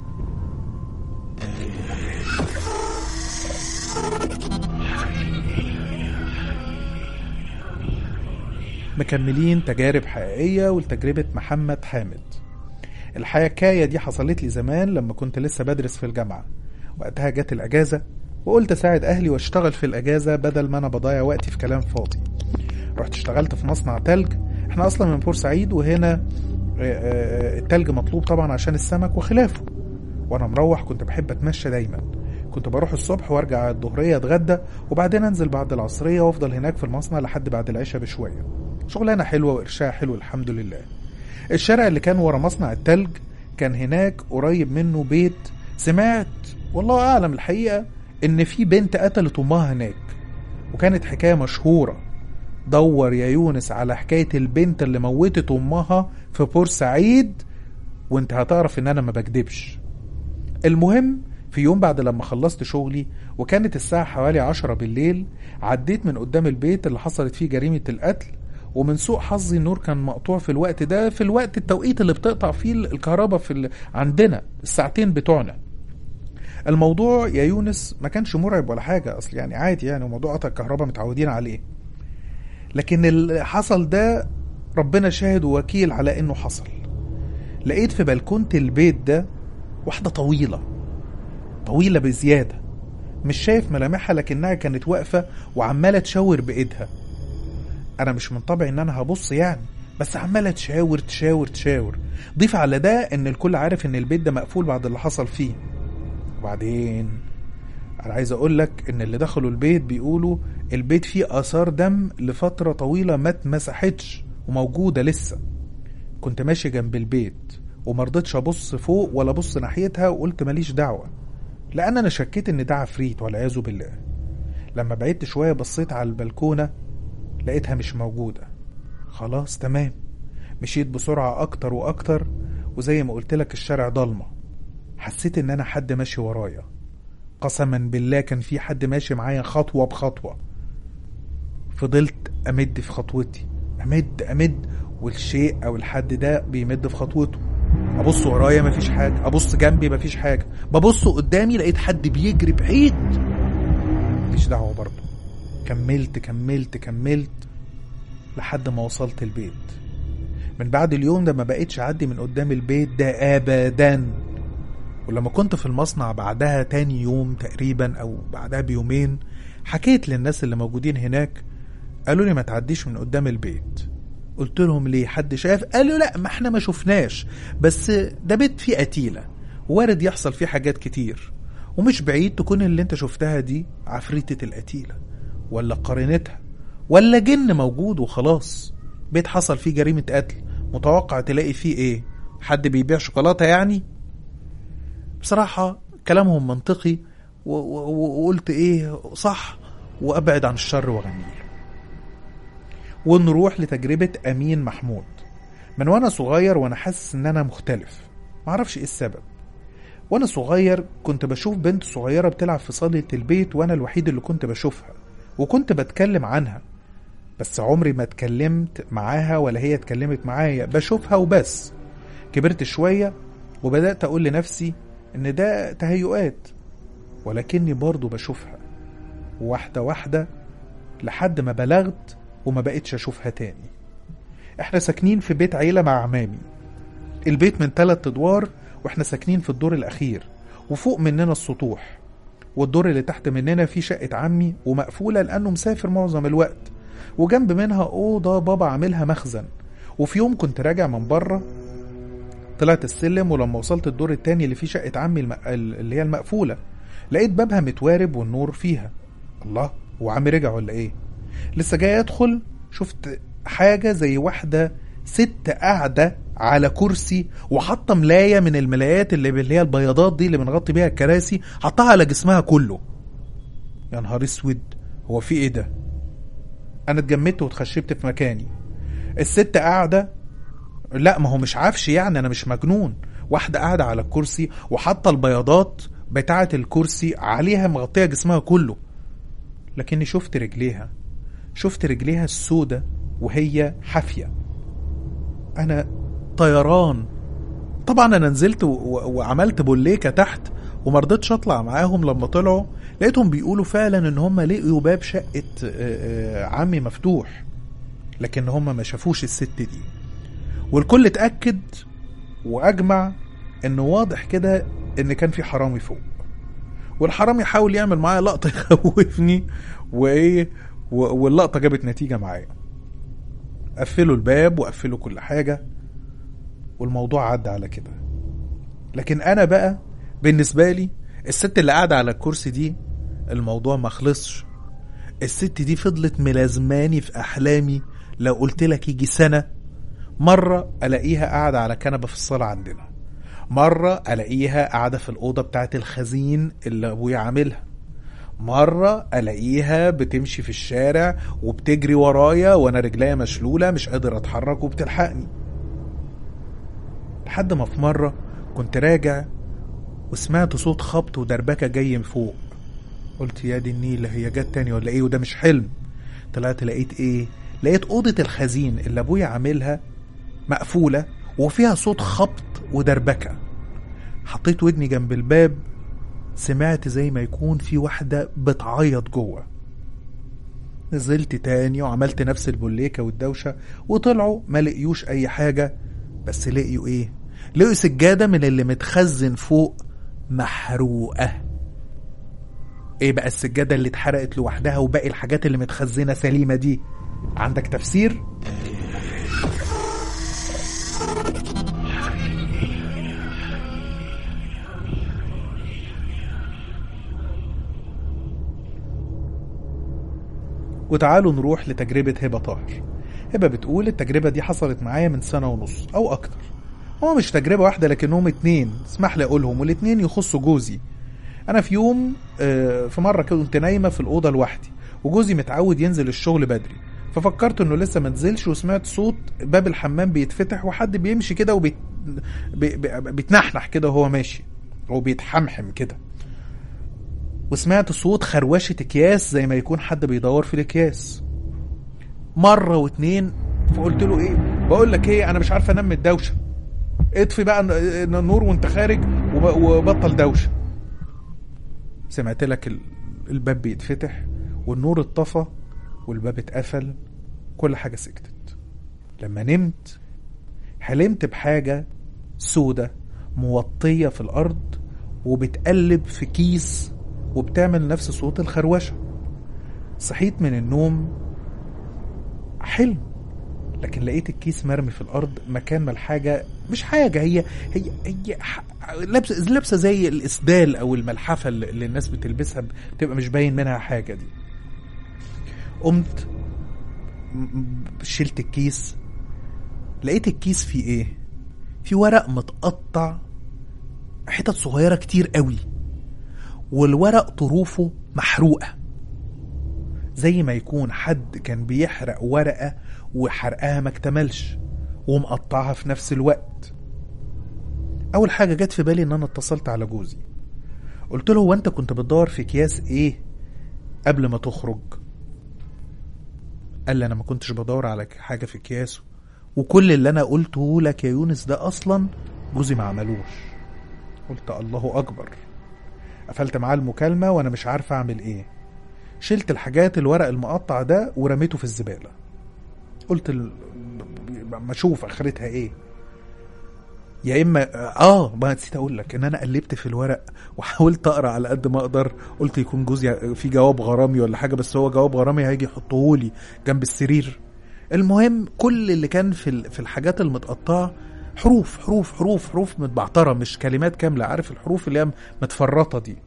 مكملين تجارب حقيقية ولتجربة محمد حامد الحكاية دي حصلت لي زمان لما كنت لسه بدرس في الجامعة وقتها جت الأجازة وقلت أساعد أهلي واشتغل في الأجازة بدل ما أنا بضيع وقتي في كلام فاضي رحت اشتغلت في مصنع تلج احنا أصلا من بورسعيد وهنا آه، آه، التلج مطلوب طبعا عشان السمك وخلافه وانا مروح كنت بحب اتمشى دايما كنت بروح الصبح وارجع الظهريه اتغدى وبعدين انزل بعد العصريه وافضل هناك في المصنع لحد بعد العشاء بشويه شغلانه حلوه وقرشها حلو الحمد لله الشارع اللي كان ورا مصنع التلج كان هناك قريب منه بيت سمعت والله اعلم الحقيقه ان في بنت قتلت امها هناك وكانت حكايه مشهوره دور يا يونس على حكايه البنت اللي موتت امها في بورسعيد وانت هتعرف ان انا ما بكدبش المهم في يوم بعد لما خلصت شغلي وكانت الساعة حوالي عشرة بالليل عديت من قدام البيت اللي حصلت فيه جريمة القتل ومن سوء حظي النور كان مقطوع في الوقت ده في الوقت التوقيت اللي بتقطع فيه الكهرباء في ال... عندنا الساعتين بتوعنا الموضوع يا يونس ما كانش مرعب ولا حاجة أصل يعني عادي يعني موضوع قطع الكهرباء متعودين عليه لكن اللي حصل ده ربنا شاهد ووكيل على إنه حصل لقيت في بلكونة البيت ده واحدة طويلة طويلة بزيادة مش شايف ملامحها لكنها كانت واقفة وعمالة تشاور بإيدها أنا مش من طبعي إن أنا هبص يعني بس عمالة تشاور تشاور تشاور ضيف على ده إن الكل عارف إن البيت ده مقفول بعد اللي حصل فيه وبعدين أنا عايز أقول لك إن اللي دخلوا البيت بيقولوا البيت فيه آثار دم لفترة طويلة ما اتمسحتش وموجودة لسه كنت ماشي جنب البيت ومرضتش ابص فوق ولا ابص ناحيتها وقلت ماليش دعوه لان انا شكيت ان ده عفريت والعياذ بالله لما بعدت شويه بصيت على البلكونه لقيتها مش موجوده خلاص تمام مشيت بسرعه اكتر واكتر وزي ما قلت لك الشارع ضلمه حسيت ان انا حد ماشي ورايا قسما بالله كان في حد ماشي معايا خطوة بخطوة فضلت أمد في خطوتي أمد أمد والشيء أو الحد ده بيمد في خطوته أبص ورايا مفيش حاجة أبص جنبي مفيش حاجة ببص قدامي لقيت حد بيجري بعيد مفيش دعوة برضه كملت كملت كملت لحد ما وصلت البيت من بعد اليوم ده ما بقيتش أعدي من قدام البيت ده أبدا ولما كنت في المصنع بعدها تاني يوم تقريبا أو بعدها بيومين حكيت للناس اللي موجودين هناك قالوا لي ما تعديش من قدام البيت قلت لهم ليه حد شاف قالوا لا ما احنا ما شفناش بس ده بيت فيه قتيلة وارد يحصل فيه حاجات كتير ومش بعيد تكون اللي انت شفتها دي عفريتة القتيلة ولا قرينتها ولا جن موجود وخلاص بيت حصل فيه جريمة قتل متوقع تلاقي فيه ايه حد بيبيع شوكولاتة يعني بصراحة كلامهم منطقي و- و- وقلت ايه صح وابعد عن الشر وغنيله ونروح لتجربة أمين محمود من وأنا صغير وأنا حاسس إن أنا مختلف معرفش إيه السبب وأنا صغير كنت بشوف بنت صغيرة بتلعب في صالة البيت وأنا الوحيد اللي كنت بشوفها وكنت بتكلم عنها بس عمري ما اتكلمت معاها ولا هي اتكلمت معايا بشوفها وبس كبرت شوية وبدأت أقول لنفسي إن ده تهيؤات ولكني برضو بشوفها واحدة واحدة لحد ما بلغت وما بقتش أشوفها تاني احنا ساكنين في بيت عيلة مع عمامي البيت من تلات ادوار واحنا ساكنين في الدور الاخير وفوق مننا السطوح والدور اللي تحت مننا فيه شقة عمي ومقفولة لأنه مسافر معظم الوقت وجنب منها أوضة بابا عاملها مخزن وفي يوم كنت راجع من بره طلعت السلم ولما وصلت الدور التاني اللي فيه شقة عمي الم... اللي هي المقفولة لقيت بابها متوارب والنور فيها الله هو عمي رجع ولا ايه لسه جاي ادخل شفت حاجة زي واحدة ست قاعدة على كرسي وحاطة ملاية من الملايات اللي اللي هي البياضات دي اللي بنغطي بيها الكراسي حطها على جسمها كله يا نهار اسود هو في ايه ده انا اتجمدت واتخشبت في مكاني الست قاعدة لا ما هو مش عفش يعني انا مش مجنون واحدة قاعدة على الكرسي وحاطة البياضات بتاعة الكرسي عليها مغطية جسمها كله لكني شفت رجليها شفت رجليها السودة وهي حافية أنا طيران طبعا أنا نزلت و- و- وعملت بوليكة تحت ومرضتش أطلع معاهم لما طلعوا لقيتهم بيقولوا فعلا إن هم لقيوا باب شقة آه، آه، عمي مفتوح لكن هم ما شافوش الست دي والكل اتأكد وأجمع إنه واضح كده إن كان في حرامي فوق والحرامي حاول يعمل معايا لقطة يخوفني وإيه و- واللقطة جابت نتيجة معايا قفلوا الباب وقفلوا كل حاجة والموضوع عدى على كده لكن أنا بقى بالنسبة لي الست اللي قاعدة على الكرسي دي الموضوع ما خلصش الست دي فضلت ملازماني في أحلامي لو قلت لك يجي سنة مرة ألاقيها قاعدة على كنبة في الصالة عندنا مرة ألاقيها قاعدة في الأوضة بتاعت الخزين اللي أبويا عاملها مرة ألاقيها بتمشي في الشارع وبتجري ورايا وأنا رجليا مشلولة مش قادر أتحرك وبتلحقني لحد ما في مرة كنت راجع وسمعت صوت خبط ودربكة جاي من فوق قلت يا دي النيلة هي جت تاني ولا ايه وده مش حلم طلعت لقيت ايه لقيت أوضة الخزين اللي أبويا عاملها مقفولة وفيها صوت خبط ودربكة حطيت ودني جنب الباب سمعت زي ما يكون في واحدة بتعيط جوه نزلت تاني وعملت نفس البوليكة والدوشة وطلعوا ما لقيوش أي حاجة بس لقيوا إيه؟ لقيوا سجادة من اللي متخزن فوق محروقة إيه بقى السجادة اللي اتحرقت لوحدها وباقي الحاجات اللي متخزنة سليمة دي؟ عندك تفسير؟ وتعالوا نروح لتجربة هبة طاهر هبة بتقول التجربة دي حصلت معايا من سنة ونص أو أكتر هو مش تجربة واحدة لكنهم اتنين اسمح لي أقولهم والاتنين يخصوا جوزي أنا في يوم آه، في مرة كنت نايمة في الأوضة لوحدي وجوزي متعود ينزل الشغل بدري ففكرت انه لسه ما نزلش وسمعت صوت باب الحمام بيتفتح وحد بيمشي كده وبيت... بي... بي... بيتنحنح كده وهو ماشي وبيتحمحم كده وسمعت صوت خروشة اكياس زي ما يكون حد بيدور في الاكياس مرة واتنين فقلت له ايه بقول لك ايه انا مش عارف انام من الدوشة اطفي بقى الن- النور وانت خارج وب- وبطل دوشة سمعت لك ال- الباب بيتفتح والنور اتطفى والباب اتقفل كل حاجة سكتت لما نمت حلمت بحاجة سودة موطية في الأرض وبتقلب في كيس وبتعمل نفس صوت الخروشة صحيت من النوم حلم لكن لقيت الكيس مرمي في الارض مكان ما الحاجه مش حاجه هي هي هي ح- لابسه لابسه زي الاسدال او الملحفه اللي اللي الناس بتلبسها بتبقى مش باين منها حاجه دي قمت م- م- شلت الكيس لقيت الكيس فيه ايه في ورق متقطع حتت صغيره كتير قوي والورق طروفه محروقه زي ما يكون حد كان بيحرق ورقة وحرقها ما اكتملش ومقطعها في نفس الوقت أول حاجة جت في بالي إن أنا اتصلت على جوزي قلت له هو أنت كنت بتدور في أكياس إيه قبل ما تخرج قال لي أنا ما كنتش بدور على حاجة في أكياسه وكل اللي أنا قلته لك يا يونس ده أصلا جوزي ما عملوش قلت الله أكبر قفلت معاه المكالمة وأنا مش عارف أعمل إيه شلت الحاجات الورق المقطع ده ورميته في الزبالة قلت ال... ما اشوف اخرتها ايه يا اما اه ما نسيت اقول لك ان انا قلبت في الورق وحاولت اقرا على قد ما اقدر قلت يكون جوزي في جواب غرامي ولا حاجه بس هو جواب غرامي هيجي يحطه لي جنب السرير المهم كل اللي كان في ال- في الحاجات المتقطعه حروف حروف حروف حروف متبعتره مش كلمات كامله عارف الحروف اللي هي متفرطه دي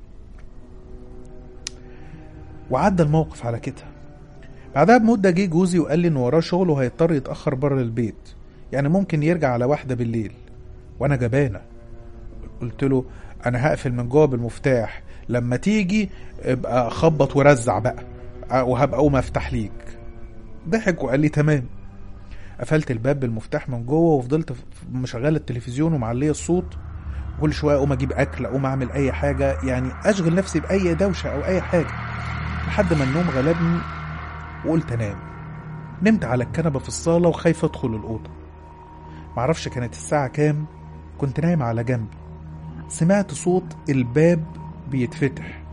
وعدى الموقف على كده بعدها بمدة جه جوزي وقال لي إن وراه شغل وهيضطر يتأخر بره البيت يعني ممكن يرجع على واحدة بالليل وأنا جبانة قلت له أنا هقفل من جوه بالمفتاح لما تيجي ابقى خبط ورزع بقى وهبقى أقوم أفتح ليك ضحك وقال لي تمام قفلت الباب بالمفتاح من جوه وفضلت ف- مشغله التلفزيون ومعليه الصوت كل شويه اقوم اجيب اكل اقوم اعمل اي حاجه يعني اشغل نفسي باي دوشه او اي حاجه لحد ما النوم غلبني وقلت انام نمت على الكنبه في الصاله وخايف ادخل الاوضه معرفش كانت الساعه كام كنت نايم على جنبي سمعت صوت الباب بيتفتح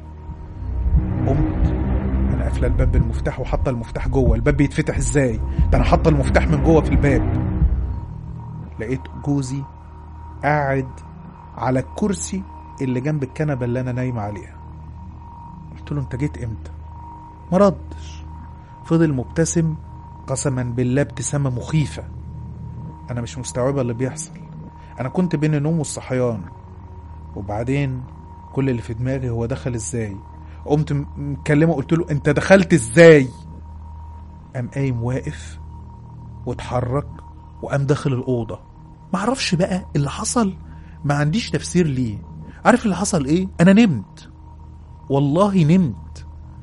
قمت انا قافله الباب بالمفتاح وحاطه المفتاح جوه الباب بيتفتح ازاي ده انا حاطه المفتاح من جوه في الباب لقيت جوزي قاعد على الكرسي اللي جنب الكنبه اللي انا نايم عليها قلت له انت جيت امتى ما ردش فضل مبتسم قسما بالله ابتسامه مخيفه انا مش مستوعبه اللي بيحصل انا كنت بين النوم والصحيان وبعدين كل اللي في دماغي هو دخل ازاي قمت م- مكلمه قلت له انت دخلت ازاي قام قايم واقف واتحرك وقام داخل الاوضه معرفش بقى اللي حصل ما عنديش تفسير ليه عارف اللي حصل ايه انا نمت والله نمت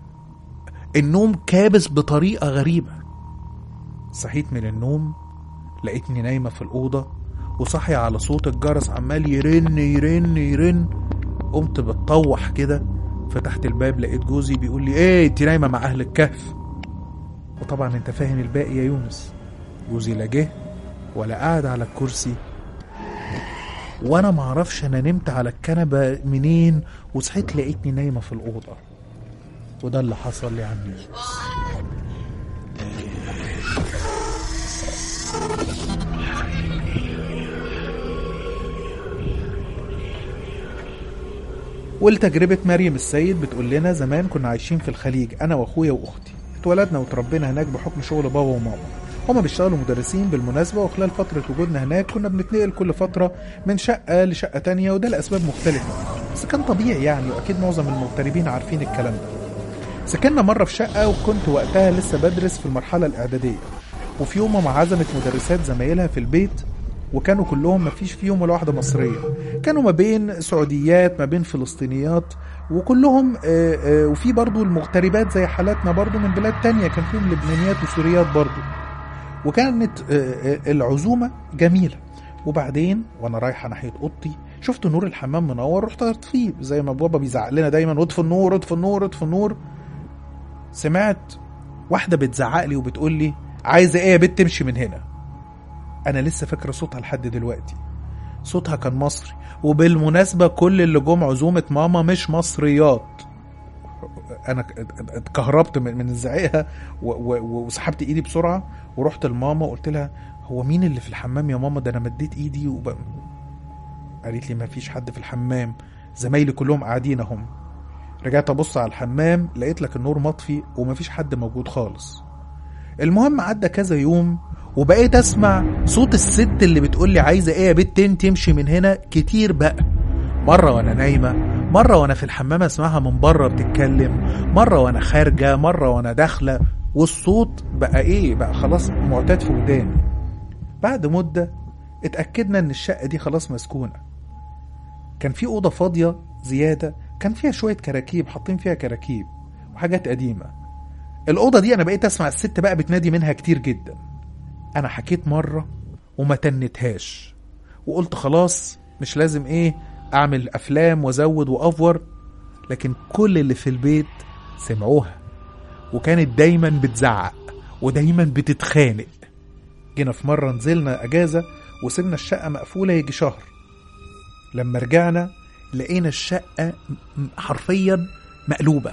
النوم كابس بطريقه غريبه صحيت من النوم لقيتني نايمه في الاوضه وصحي على صوت الجرس عمال يرن يرن يرن قمت بتطوح كده فتحت الباب لقيت جوزي بيقول لي ايه انت نايمه مع اهل الكهف وطبعا انت فاهم الباقي يا يونس جوزي لا جه ولا قاعد على الكرسي وانا معرفش انا نمت على الكنبه منين وصحيت لقيتني نايمه في الاوضه وده اللي حصل لي عم يونس ولتجربة مريم السيد بتقول لنا زمان كنا عايشين في الخليج أنا وأخويا وأختي اتولدنا وتربينا هناك بحكم شغل بابا وماما هما بيشتغلوا مدرسين بالمناسبة وخلال فترة وجودنا هناك كنا بنتنقل كل فترة من شقة لشقة تانية وده لأسباب مختلفة بس كان طبيعي يعني وأكيد معظم المغتربين عارفين الكلام ده سكننا مرة في شقة وكنت وقتها لسه بدرس في المرحلة الإعدادية وفي يوم ماما عزمت مدرسات زمايلها في البيت وكانوا كلهم ما فيش فيهم ولا واحدة مصرية كانوا ما بين سعوديات ما بين فلسطينيات وكلهم آه، آه، وفي برضو المغتربات زي حالاتنا برضو من بلاد تانية كان فيهم لبنانيات وسوريات برضو وكانت آه، آه، العزومة جميلة وبعدين وانا رايحة ناحية اوضتي شفت نور الحمام منور رحت اطفيه زي ما بابا بيزعق لنا دايما اطفي النور اطفي النور اطفي النور سمعت واحده بتزعق لي وبتقول لي عايزه ايه يا بنت تمشي من هنا انا لسه فاكره صوتها لحد دلوقتي صوتها كان مصري وبالمناسبه كل اللي جم عزومه ماما مش مصريات انا اتكهربت من من زعيقها و- و- وسحبت ايدي بسرعه ورحت لماما وقلت لها هو مين اللي في الحمام يا ماما ده انا مديت ايدي وب... قالت لي ما فيش حد في الحمام زمايلي كلهم قاعدين اهم رجعت ابص على الحمام لقيت لك النور مطفي ومفيش حد موجود خالص المهم عدى كذا يوم وبقيت اسمع صوت الست اللي بتقول لي عايزه ايه يا بنت انت تمشي من هنا كتير بقى مره وانا نايمه مره وانا في الحمام اسمعها من بره بتتكلم مره وانا خارجه مره وانا داخله والصوت بقى ايه بقى خلاص معتاد في وداني بعد مده اتاكدنا ان الشقه دي خلاص مسكونه كان في اوضه فاضيه زياده كان فيها شويه كراكيب حاطين فيها كراكيب وحاجات قديمه الاوضه دي انا بقيت اسمع الست بقى بتنادي منها كتير جدا انا حكيت مره وما تنتهاش وقلت خلاص مش لازم ايه اعمل افلام وازود وافور لكن كل اللي في البيت سمعوها وكانت دايما بتزعق ودايما بتتخانق جينا في مره نزلنا اجازه وسيبنا الشقه مقفوله يجي شهر لما رجعنا لقينا الشقه م- حرفيا مقلوبه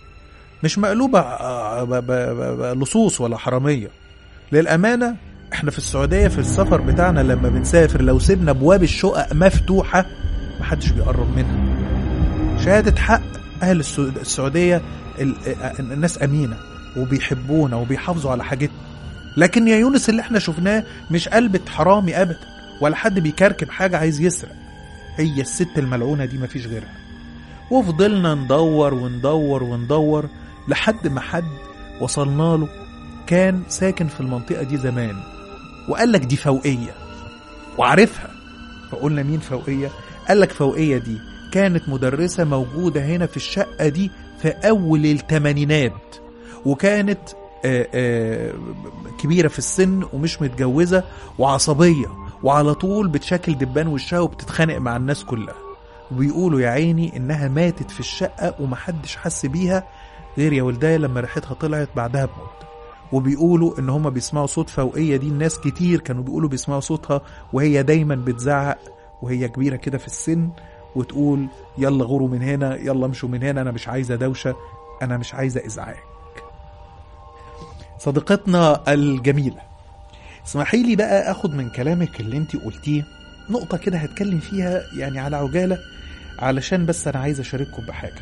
مش مقلوبه آه، ب- ب- ب- ب- لصوص ولا حراميه للامانه احنا في السعوديه في السفر بتاعنا لما بنسافر لو سيبنا ابواب الشقق مفتوحه محدش بيقرب منها شهاده حق اهل السو- السعوديه ال- آه، الناس امينه وبيحبونا وبيحافظوا على حاجتنا لكن يا يونس اللي احنا شفناه مش قلبة حرامي ابدا ولا حد بيكركب حاجه عايز يسرق هي الست الملعونه دي مفيش غيرها وفضلنا ندور وندور وندور لحد ما حد وصلنا له كان ساكن في المنطقة دي زمان وقال لك دي فوقية وعارفها فقلنا مين فوقية قال لك فوقية دي كانت مدرسة موجودة هنا في الشقة دي في أول التمانينات وكانت آه، آه، كبيرة في السن ومش متجوزة وعصبية وعلى طول بتشكل دبان وشها وبتتخانق مع الناس كلها وبيقولوا يا عيني انها ماتت في الشقة ومحدش حس بيها غير يا ولدايا لما ريحتها طلعت بعدها بمدة وبيقولوا ان هما بيسمعوا صوت فوقية دي الناس كتير كانوا بيقولوا بيسمعوا صوتها وهي دايما بتزعق وهي كبيرة كده في السن وتقول يلا غوروا من هنا يلا امشوا من هنا انا مش عايزة دوشة انا مش عايزة ازعاج صديقتنا الجميلة اسمحي لي بقى اخد من كلامك اللي انت قلتيه نقطة كده هتكلم فيها يعني على عجالة علشان بس انا عايز اشارككم بحاجة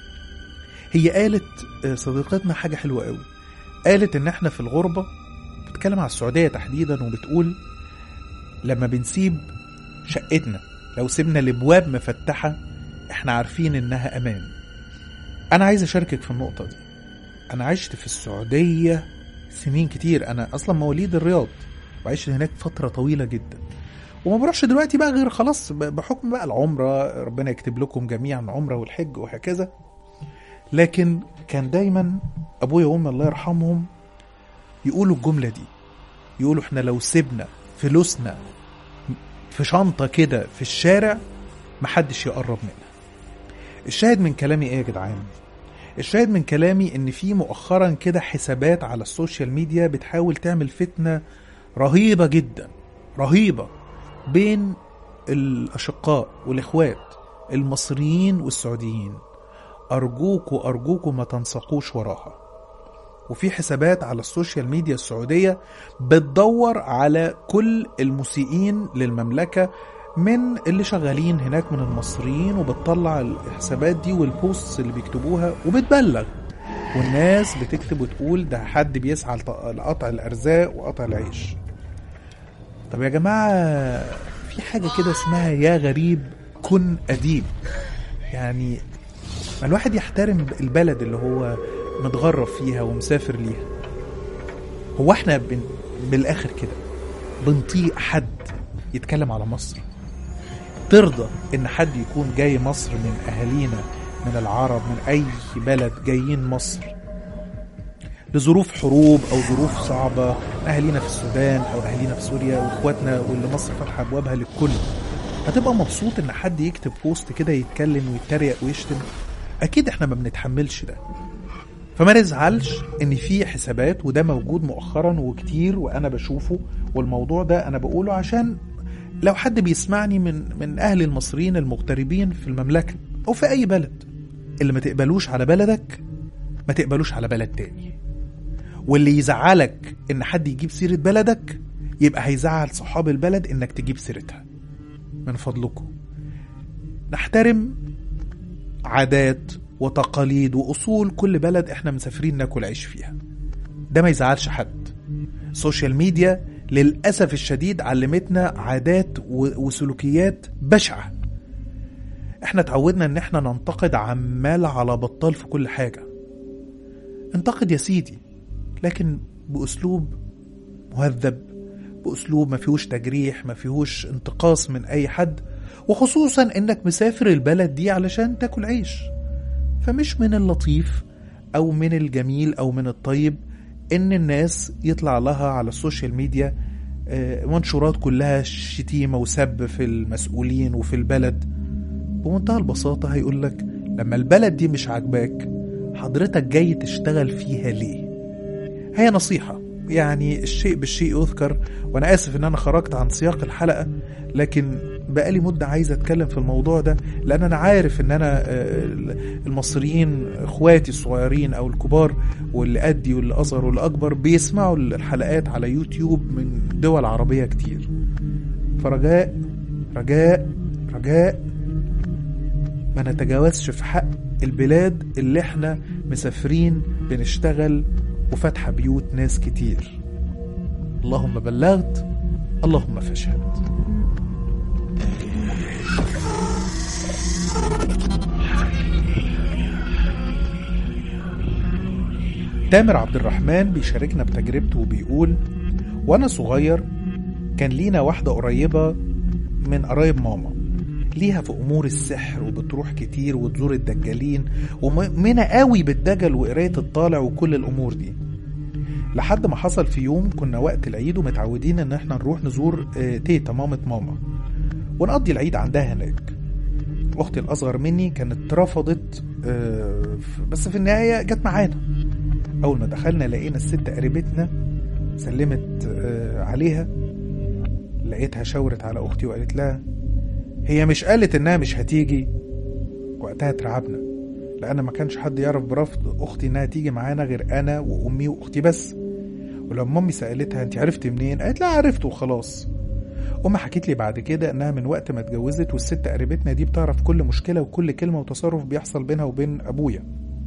هي قالت آه، صديقتنا حاجة حلوة قوي قالت ان احنا في الغربة بتتكلم على السعودية تحديدا وبتقول لما بنسيب شقتنا لو سيبنا الابواب مفتحة احنا عارفين انها امان انا عايز اشاركك في النقطة دي انا عشت في السعودية سنين كتير انا اصلا مواليد الرياض وعشت هناك فترة طويلة جدا وما بروحش دلوقتي بقى غير خلاص ب- بحكم بقى العمرة ربنا يكتب لكم جميعا عمرة والحج وهكذا لكن كان دايما ابويا وامي الله يرحمهم يقولوا الجملة دي يقولوا احنا لو سيبنا فلوسنا في شنطة كده في الشارع محدش يقرب منها الشاهد من كلامي ايه يا جدعان الشاهد من كلامي ان في مؤخرا كده حسابات على السوشيال ميديا بتحاول تعمل فتنة رهيبة جدا رهيبة بين الأشقاء والإخوات المصريين والسعوديين أرجوكوا أرجوكوا ما تنسقوش وراها وفي حسابات على السوشيال ميديا السعودية بتدور على كل المسيئين للمملكة من اللي شغالين هناك من المصريين وبتطلع الحسابات دي والبوستس اللي بيكتبوها وبتبلغ والناس بتكتب وتقول ده حد بيسعى لط- لقطع الأرزاق وقطع العيش طب يا جماعة في حاجة كده اسمها يا غريب كن أديب يعني ما الواحد يحترم البلد اللي هو متغرب فيها ومسافر ليها هو احنا بن... بالاخر كده بنطيق حد يتكلم على مصر ترضى ان حد يكون جاي مصر من اهالينا من العرب من اي بلد جايين مصر لظروف حروب او ظروف صعبه اهالينا في السودان او اهالينا في سوريا واخواتنا واللي مصر فاتحه ابوابها للكل هتبقى مبسوط ان حد يكتب بوست كده يتكلم ويتريق ويشتم اكيد احنا ما بنتحملش ده فما نزعلش ان في حسابات وده موجود مؤخرا وكتير وانا بشوفه والموضوع ده انا بقوله عشان لو حد بيسمعني من من اهل المصريين المغتربين في المملكه او في اي بلد اللي ما تقبلوش على بلدك ما تقبلوش على بلد تاني واللي يزعلك ان حد يجيب سيره بلدك يبقى هيزعل صحاب البلد انك تجيب سيرتها من فضلكم نحترم عادات وتقاليد واصول كل بلد احنا مسافرين ناكل عيش فيها ده ما يزعلش حد السوشيال ميديا للاسف الشديد علمتنا عادات و- وسلوكيات بشعه احنا اتعودنا ان احنا ننتقد عمال على بطال في كل حاجه انتقد يا سيدي لكن باسلوب مهذب باسلوب ما فيهوش تجريح ما فيهوش انتقاص من اي حد وخصوصا انك مسافر البلد دي علشان تاكل عيش فمش من اللطيف او من الجميل او من الطيب ان الناس يطلع لها على السوشيال ميديا آه، منشورات كلها شتيمة وسب في المسؤولين وفي البلد بمنتهى البساطة هيقول لك لما البلد دي مش عاجباك حضرتك جاي تشتغل فيها ليه هي نصيحة يعني الشيء بالشيء يذكر وانا اسف ان انا خرجت عن سياق الحلقة لكن بقالي مدة عايز اتكلم في الموضوع ده لان انا عارف ان انا آه، المصريين اخواتي الصغيرين او الكبار واللي قدي واللي اصغر واللي اكبر بيسمعوا الحلقات على يوتيوب من دول عربية كتير فرجاء رجاء رجاء ما نتجاوزش في حق البلاد اللي احنا مسافرين بنشتغل وفاتحة بيوت ناس كتير اللهم بلغت اللهم فاشهد تامر عبد الرحمن بيشاركنا بتجربته وبيقول وانا صغير كان لينا واحدة قريبة من قرايب ماما ليها في امور السحر وبتروح كتير وتزور الدجالين ومؤمنة قوي بالدجل وقراية الطالع وكل الامور دي لحد ما حصل في يوم كنا وقت العيد ومتعودين ان احنا نروح نزور آه، تيتا مامة ماما ونقضي العيد عندها هناك اختي الاصغر مني كانت رفضت آه، ف- بس في النهاية جت معانا اول ما دخلنا لقينا الست قريبتنا سلمت آه، عليها لقيتها شاورت على اختي وقالت لها هي مش قالت انها مش هتيجي وقتها اترعبنا لان ما كانش حد يعرف برفض اختي انها تيجي معانا غير انا وامي واختي بس ولما امي سالتها انت عرفتي منين قالت لا عرفت وخلاص امي حكيت لي بعد كده انها من وقت ما اتجوزت والست قريبتنا دي بتعرف كل مشكله وكل كلمه وتصرف بيحصل بينها وبين ابويا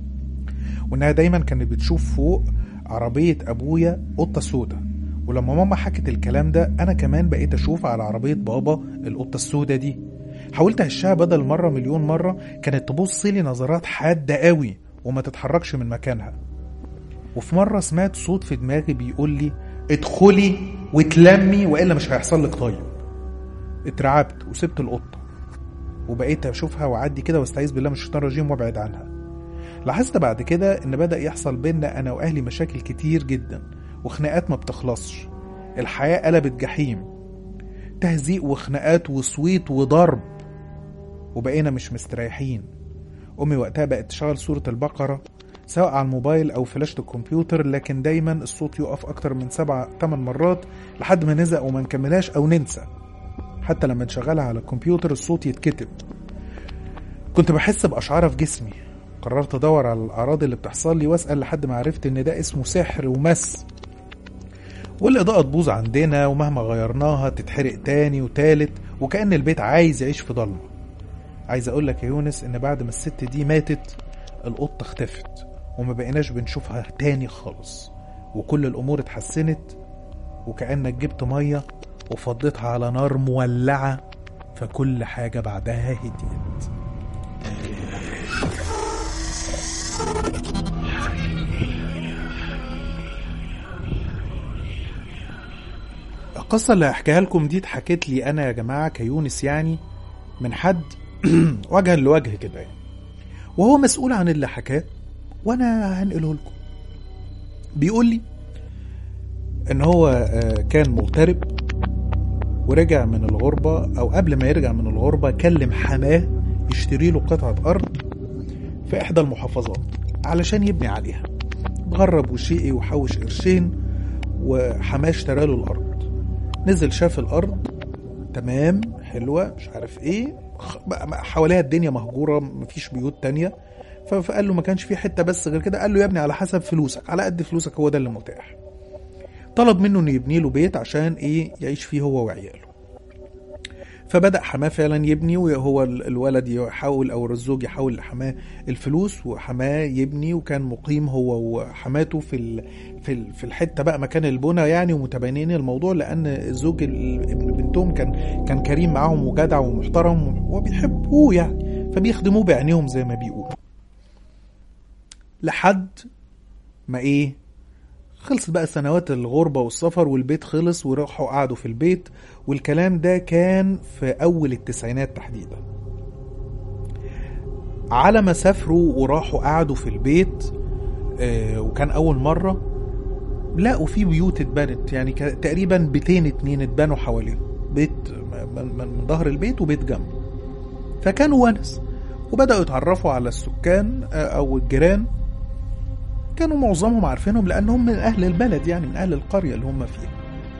وانها دايما كانت بتشوف فوق عربيه ابويا قطه سودا ولما ماما حكت الكلام ده انا كمان بقيت اشوف على عربيه بابا القطه السودا دي حاولت اهشها بدل مره مليون مره كانت تبص لي نظرات حاده قوي وما تتحركش من مكانها وفي مره سمعت صوت في دماغي بيقول لي ادخلي وتلمي والا مش هيحصل لك طيب اترعبت وسبت القطه وبقيت اشوفها واعدي كده واستعيذ بالله من الشيطان الرجيم وابعد عنها لاحظت بعد كده ان بدا يحصل بينا انا واهلي مشاكل كتير جدا وخناقات ما بتخلصش الحياه قلبت جحيم تهزيق وخناقات وصويت وضرب وبقينا مش مستريحين امي وقتها بقت تشغل سوره البقره سواء على الموبايل او فلاشة الكمبيوتر لكن دايما الصوت يقف اكتر من سبع تمن مرات لحد ما نزق وما نكملهاش او ننسى حتى لما نشغلها على الكمبيوتر الصوت يتكتب كنت بحس بأشعار في جسمي قررت ادور على الاعراض اللي بتحصل لي واسال لحد ما عرفت ان ده اسمه سحر ومس والاضاءه تبوظ عندنا ومهما غيرناها تتحرق تاني وتالت وكأن البيت عايز يعيش في ضلمه عايز اقول لك يا يونس ان بعد ما الست دي ماتت القطه اختفت وما بقيناش بنشوفها تاني خالص وكل الامور اتحسنت وكأنك جبت ميه وفضيتها على نار مولعه فكل حاجه بعدها هديت القصة اللي هحكيها لكم دي اتحكت لي أنا يا جماعة كيونس يعني من حد وجها لوجه كده يعني وهو مسؤول عن اللي حكاه وأنا هنقله لكم بيقول لي إن هو آه، كان مغترب ورجع من الغربة أو قبل ما يرجع من الغربة كلم حماه يشتري له قطعة أرض في إحدى المحافظات علشان يبني عليها اتغرب وشقي وحوش قرشين وحماه اشترى له الأرض نزل شاف الأرض تمام حلوة مش عارف ايه خ- بقى- بقى حواليها الدنيا مهجورة مفيش بيوت تانية ف- فقال له ما كانش في حتة بس غير كده قال له يا ابني على حسب فلوسك على قد فلوسك هو ده اللي متاح طلب منه انه يبني له بيت عشان ايه يعيش فيه هو وعياله فبدأ حماه فعلا يبني وهو ال- الولد يحاول او الزوج يحاول لحماه الفلوس وحماه يبني وكان مقيم هو وحماته في ال... في ال... في الحته بقى مكان البنى يعني ومتبنين الموضوع لان الزوج ال- ابن بنتهم كان كان كريم معاهم وجدع ومحترم وبيحبوه يعني فبيخدموه بعينيهم زي ما بيقولوا لحد ما ايه خلصت بقى سنوات الغربة والسفر والبيت خلص وراحوا قعدوا في البيت والكلام ده كان في أول التسعينات تحديدا على ما سافروا وراحوا قعدوا في البيت آه، وكان أول مرة لقوا في بيوت اتبنت يعني كا- تقريبا بيتين اتنين اتبنوا حواليهم بيت من, من من ظهر البيت وبيت جنبه فكانوا ونس وبدأوا يتعرفوا على السكان آه، أو الجيران كانوا معظمهم عارفينهم لأنهم من أهل البلد يعني من أهل القرية اللي هم فيها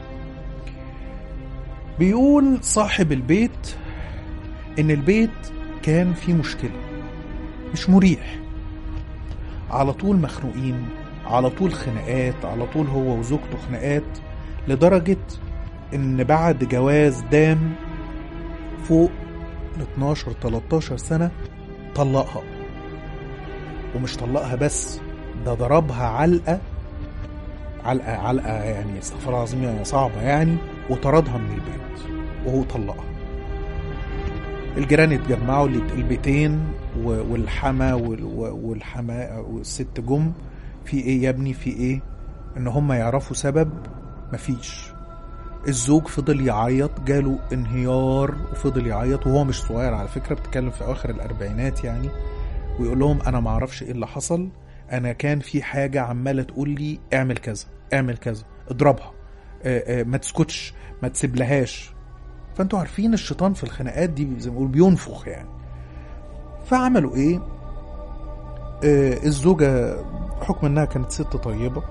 بيقول صاحب البيت إن البيت كان فيه مشكلة مش مريح على طول مخنوقين على طول خناقات على طول هو وزوجته خناقات لدرجة إن بعد جواز دام فوق ال 12 13 سنة طلقها ومش طلقها بس ده ضربها علقة علقة علقة يعني استغفر الله العظيم يعني صعبة يعني وطردها من البيت وهو طلقها الجيران اتجمعوا الات- البيتين و- والحما وال- و- والحما والست جم في ايه يا ابني في ايه ان هم يعرفوا سبب مفيش الزوج فضل يعيط جاله انهيار وفضل يعيط وهو مش صغير على فكرة بتتكلم في اواخر الاربعينات يعني ويقول لهم انا ما اعرفش ايه اللي حصل انا كان في حاجة عمالة تقول لي اعمل كذا اعمل كذا اضربها آه، آه، ما تسكتش ما تسيبلهاش فانتوا عارفين الشيطان في الخناقات دي زي ما بيقولوا بينفخ يعني فعملوا ايه آه الزوجة حكم انها كانت ست طيبة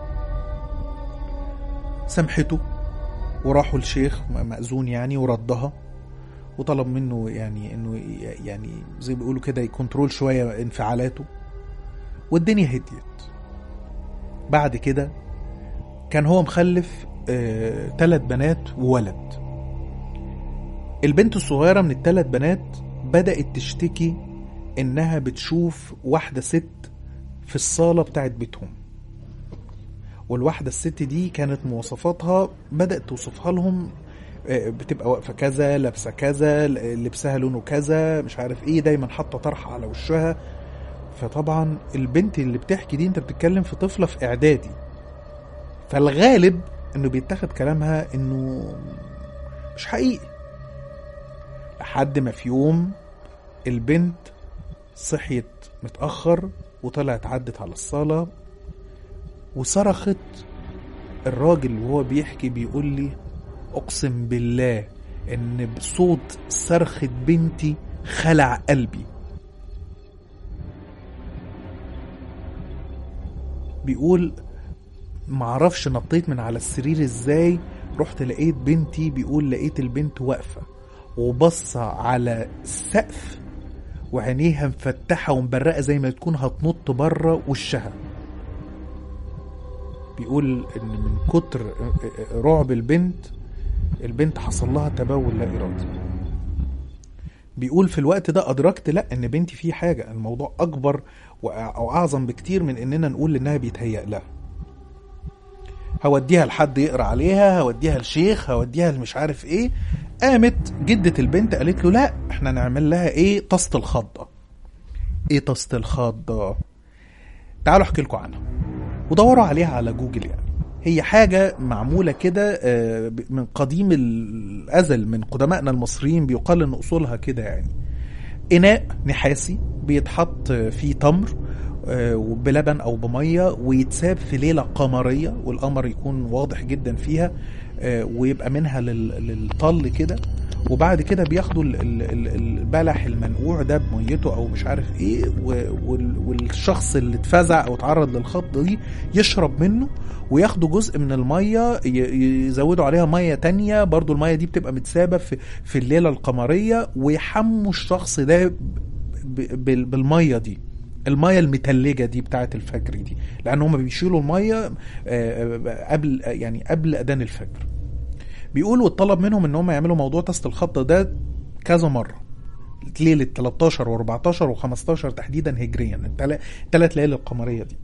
سامحته وراحوا الشيخ مأذون يعني وردها وطلب منه يعني انه ي- يعني زي ما بيقولوا كده يكنترول شوية انفعالاته والدنيا هديت بعد كده كان هو مخلف آه، تلات بنات وولد البنت الصغيرة من التلات بنات بدأت تشتكي إنها بتشوف واحدة ست في الصالة بتاعت بيتهم والواحدة الست دي كانت مواصفاتها بدأت توصفها لهم آه، بتبقى واقفة كذا لابسة كذا ل- لبسها لونه كذا مش عارف ايه دايما حاطة طرحة على وشها فطبعا البنت اللي بتحكي دي انت بتتكلم في طفلة في اعدادي فالغالب انه بيتاخد كلامها انه مش حقيقي لحد ما في يوم البنت صحيت متأخر وطلعت عدت على الصالة وصرخت الراجل وهو بيحكي بيقول لي أقسم بالله إن بصوت صرخة بنتي خلع قلبي بيقول معرفش نطيت من على السرير ازاي رحت لقيت بنتي بيقول لقيت البنت واقفة وبصة على السقف وعينيها مفتحة ومبرقة زي ما تكون هتنط بره وشها بيقول ان من كتر رعب البنت البنت حصل لها تبول لا ارادي بيقول في الوقت ده ادركت لا ان بنتي في حاجه الموضوع اكبر وأع- او اعظم بكتير من اننا نقول انها بيتهيأ لها هوديها لحد يقرا عليها هوديها لشيخ هوديها مش عارف ايه قامت جدة البنت قالت له لا احنا نعمل لها ايه طاسة الخضة ايه طاسة الخضة تعالوا احكي لكم عنها ودوروا عليها على جوجل يعني هي حاجة معمولة كده آه، ب- من قديم الأزل من قدمائنا المصريين بيقال إن أصولها كده يعني إناء نحاسي بيتحط فيه تمر آه، بلبن أو بمية ويتساب في ليلة قمرية والقمر يكون واضح جدا فيها آه، ويبقى منها لل- للطل كده وبعد كده بياخدوا ال- ال- ال- البلح المنقوع ده بميته او مش عارف ايه و- وال- والشخص اللي اتفزع او اتعرض للخبطه دي يشرب منه وياخدوا جزء من الميه ي- يزودوا عليها ميه تانية برضو الميه دي بتبقى متسابه في في الليله القمريه ويحموا الشخص ده ب- ب- بالميه دي الميه المتلجه دي بتاعه الفجر دي لان هم بيشيلوا الميه آه، آه، قبل يعني قبل اذان الفجر بيقولوا اتطلب منهم ان هم يعملوا موضوع تست الخبطه ده كذا مره ليله 13 و14 و15 تحديدا هجريا الثلاث ليالي القمريه دي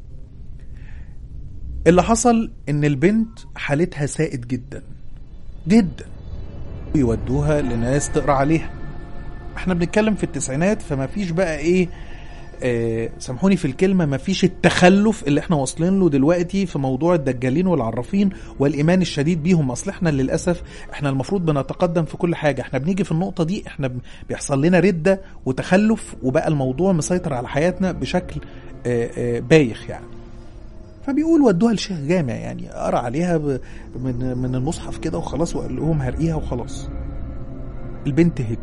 اللي حصل ان البنت حالتها سائد جدا جدا يودوها لناس تقرا عليها احنا بنتكلم في التسعينات فما فيش بقى ايه آه سامحوني في الكلمه ما فيش التخلف اللي احنا واصلين له دلوقتي في موضوع الدجالين والعرافين والايمان الشديد بيهم اصل احنا للاسف احنا المفروض بنتقدم في كل حاجه احنا بنيجي في النقطه دي احنا ب- بيحصل لنا رده وتخلف وبقى الموضوع مسيطر على حياتنا بشكل آه آه بايخ يعني فبيقول ودوها لشيخ جامع يعني قرا عليها ب- من من المصحف كده وخلاص وقال لهم هرقيها وخلاص البنت هديت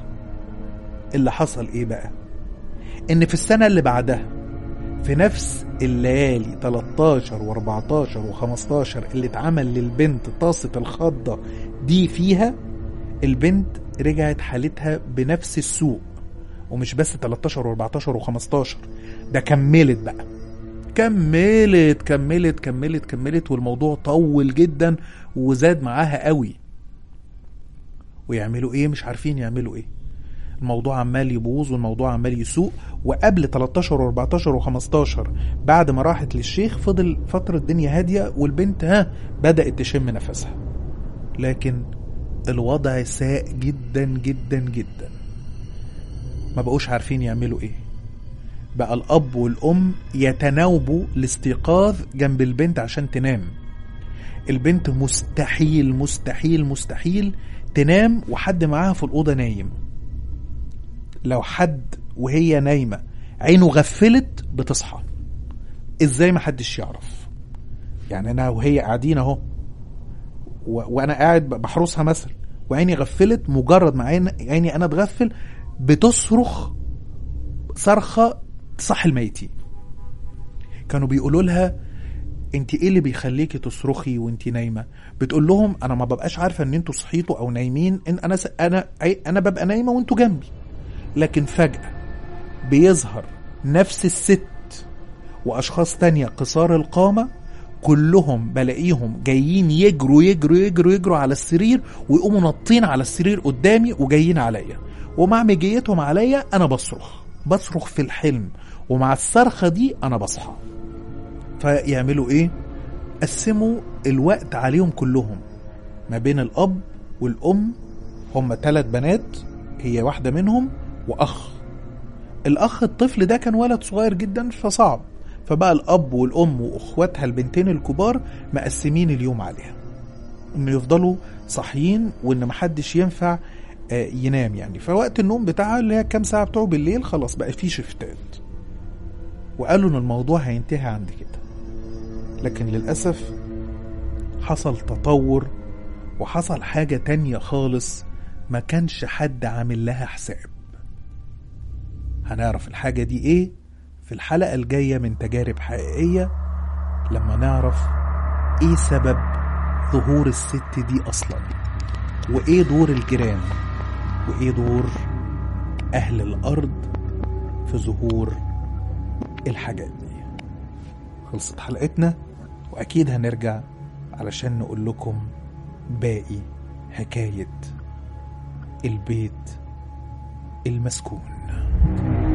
اللي حصل ايه بقى ان في السنه اللي بعدها في نفس الليالي 13 و14 و15 اللي اتعمل للبنت طاسه الخضه دي فيها البنت رجعت حالتها بنفس السوء ومش بس 13 و14 و15 ده كملت بقى كملت كملت كملت كملت والموضوع طول جدا وزاد معاها قوي ويعملوا ايه مش عارفين يعملوا ايه الموضوع عمال يبوظ والموضوع عمال يسوء وقبل 13 و14 و15 بعد ما راحت للشيخ فضل فترة الدنيا هادية والبنت ها بدأت تشم نفسها لكن الوضع ساء جدا جدا جدا ما بقوش عارفين يعملوا ايه بقى الأب والأم يتناوبوا الاستيقاظ جنب البنت عشان تنام البنت مستحيل مستحيل مستحيل تنام وحد معاها في الأوضة نايم لو حد وهي نايمة عينه غفلت بتصحى ازاي ما حدش يعرف يعني انا وهي قاعدين اهو و- وانا قاعد بحرسها مثلا وعيني غفلت مجرد ما عين عيني انا اتغفل بتصرخ صرخه تصحي الميتين كانوا بيقولوا لها انت ايه اللي بيخليكي تصرخي وانت نايمه بتقول لهم انا ما ببقاش عارفه ان انتوا صحيتوا او نايمين ان انا س... انا انا ببقى نايمه وانتوا جنبي لكن فجاه بيظهر نفس الست واشخاص تانية قصار القامه كلهم بلاقيهم جايين يجروا يجروا يجروا يجروا على السرير ويقوموا نطين على السرير قدامي وجايين عليا ومع مجيتهم عليا انا بصرخ بصرخ في الحلم ومع الصرخه دي انا بصحى فيعملوا ايه قسموا الوقت عليهم كلهم ما بين الاب والام هم ثلاث بنات هي واحده منهم واخ الاخ الطفل ده كان ولد صغير جدا فصعب فبقى الاب والام واخواتها البنتين الكبار مقسمين اليوم عليها ان يفضلوا صاحيين وان محدش ينفع آه، ينام يعني فوقت النوم بتاعها اللي هي كام ساعه بتوعه بالليل خلاص بقى في شفتات وقالوا ان الموضوع هينتهي عند كده لكن للاسف حصل تطور وحصل حاجه تانية خالص ما كانش حد عامل لها حساب هنعرف الحاجه دي ايه في الحلقه الجايه من تجارب حقيقيه لما نعرف ايه سبب ظهور الست دي اصلا وايه دور الجيران وايه دور اهل الارض في ظهور الحاجات دي خلصت حلقتنا واكيد هنرجع علشان نقول لكم باقي حكايه البيت المسكون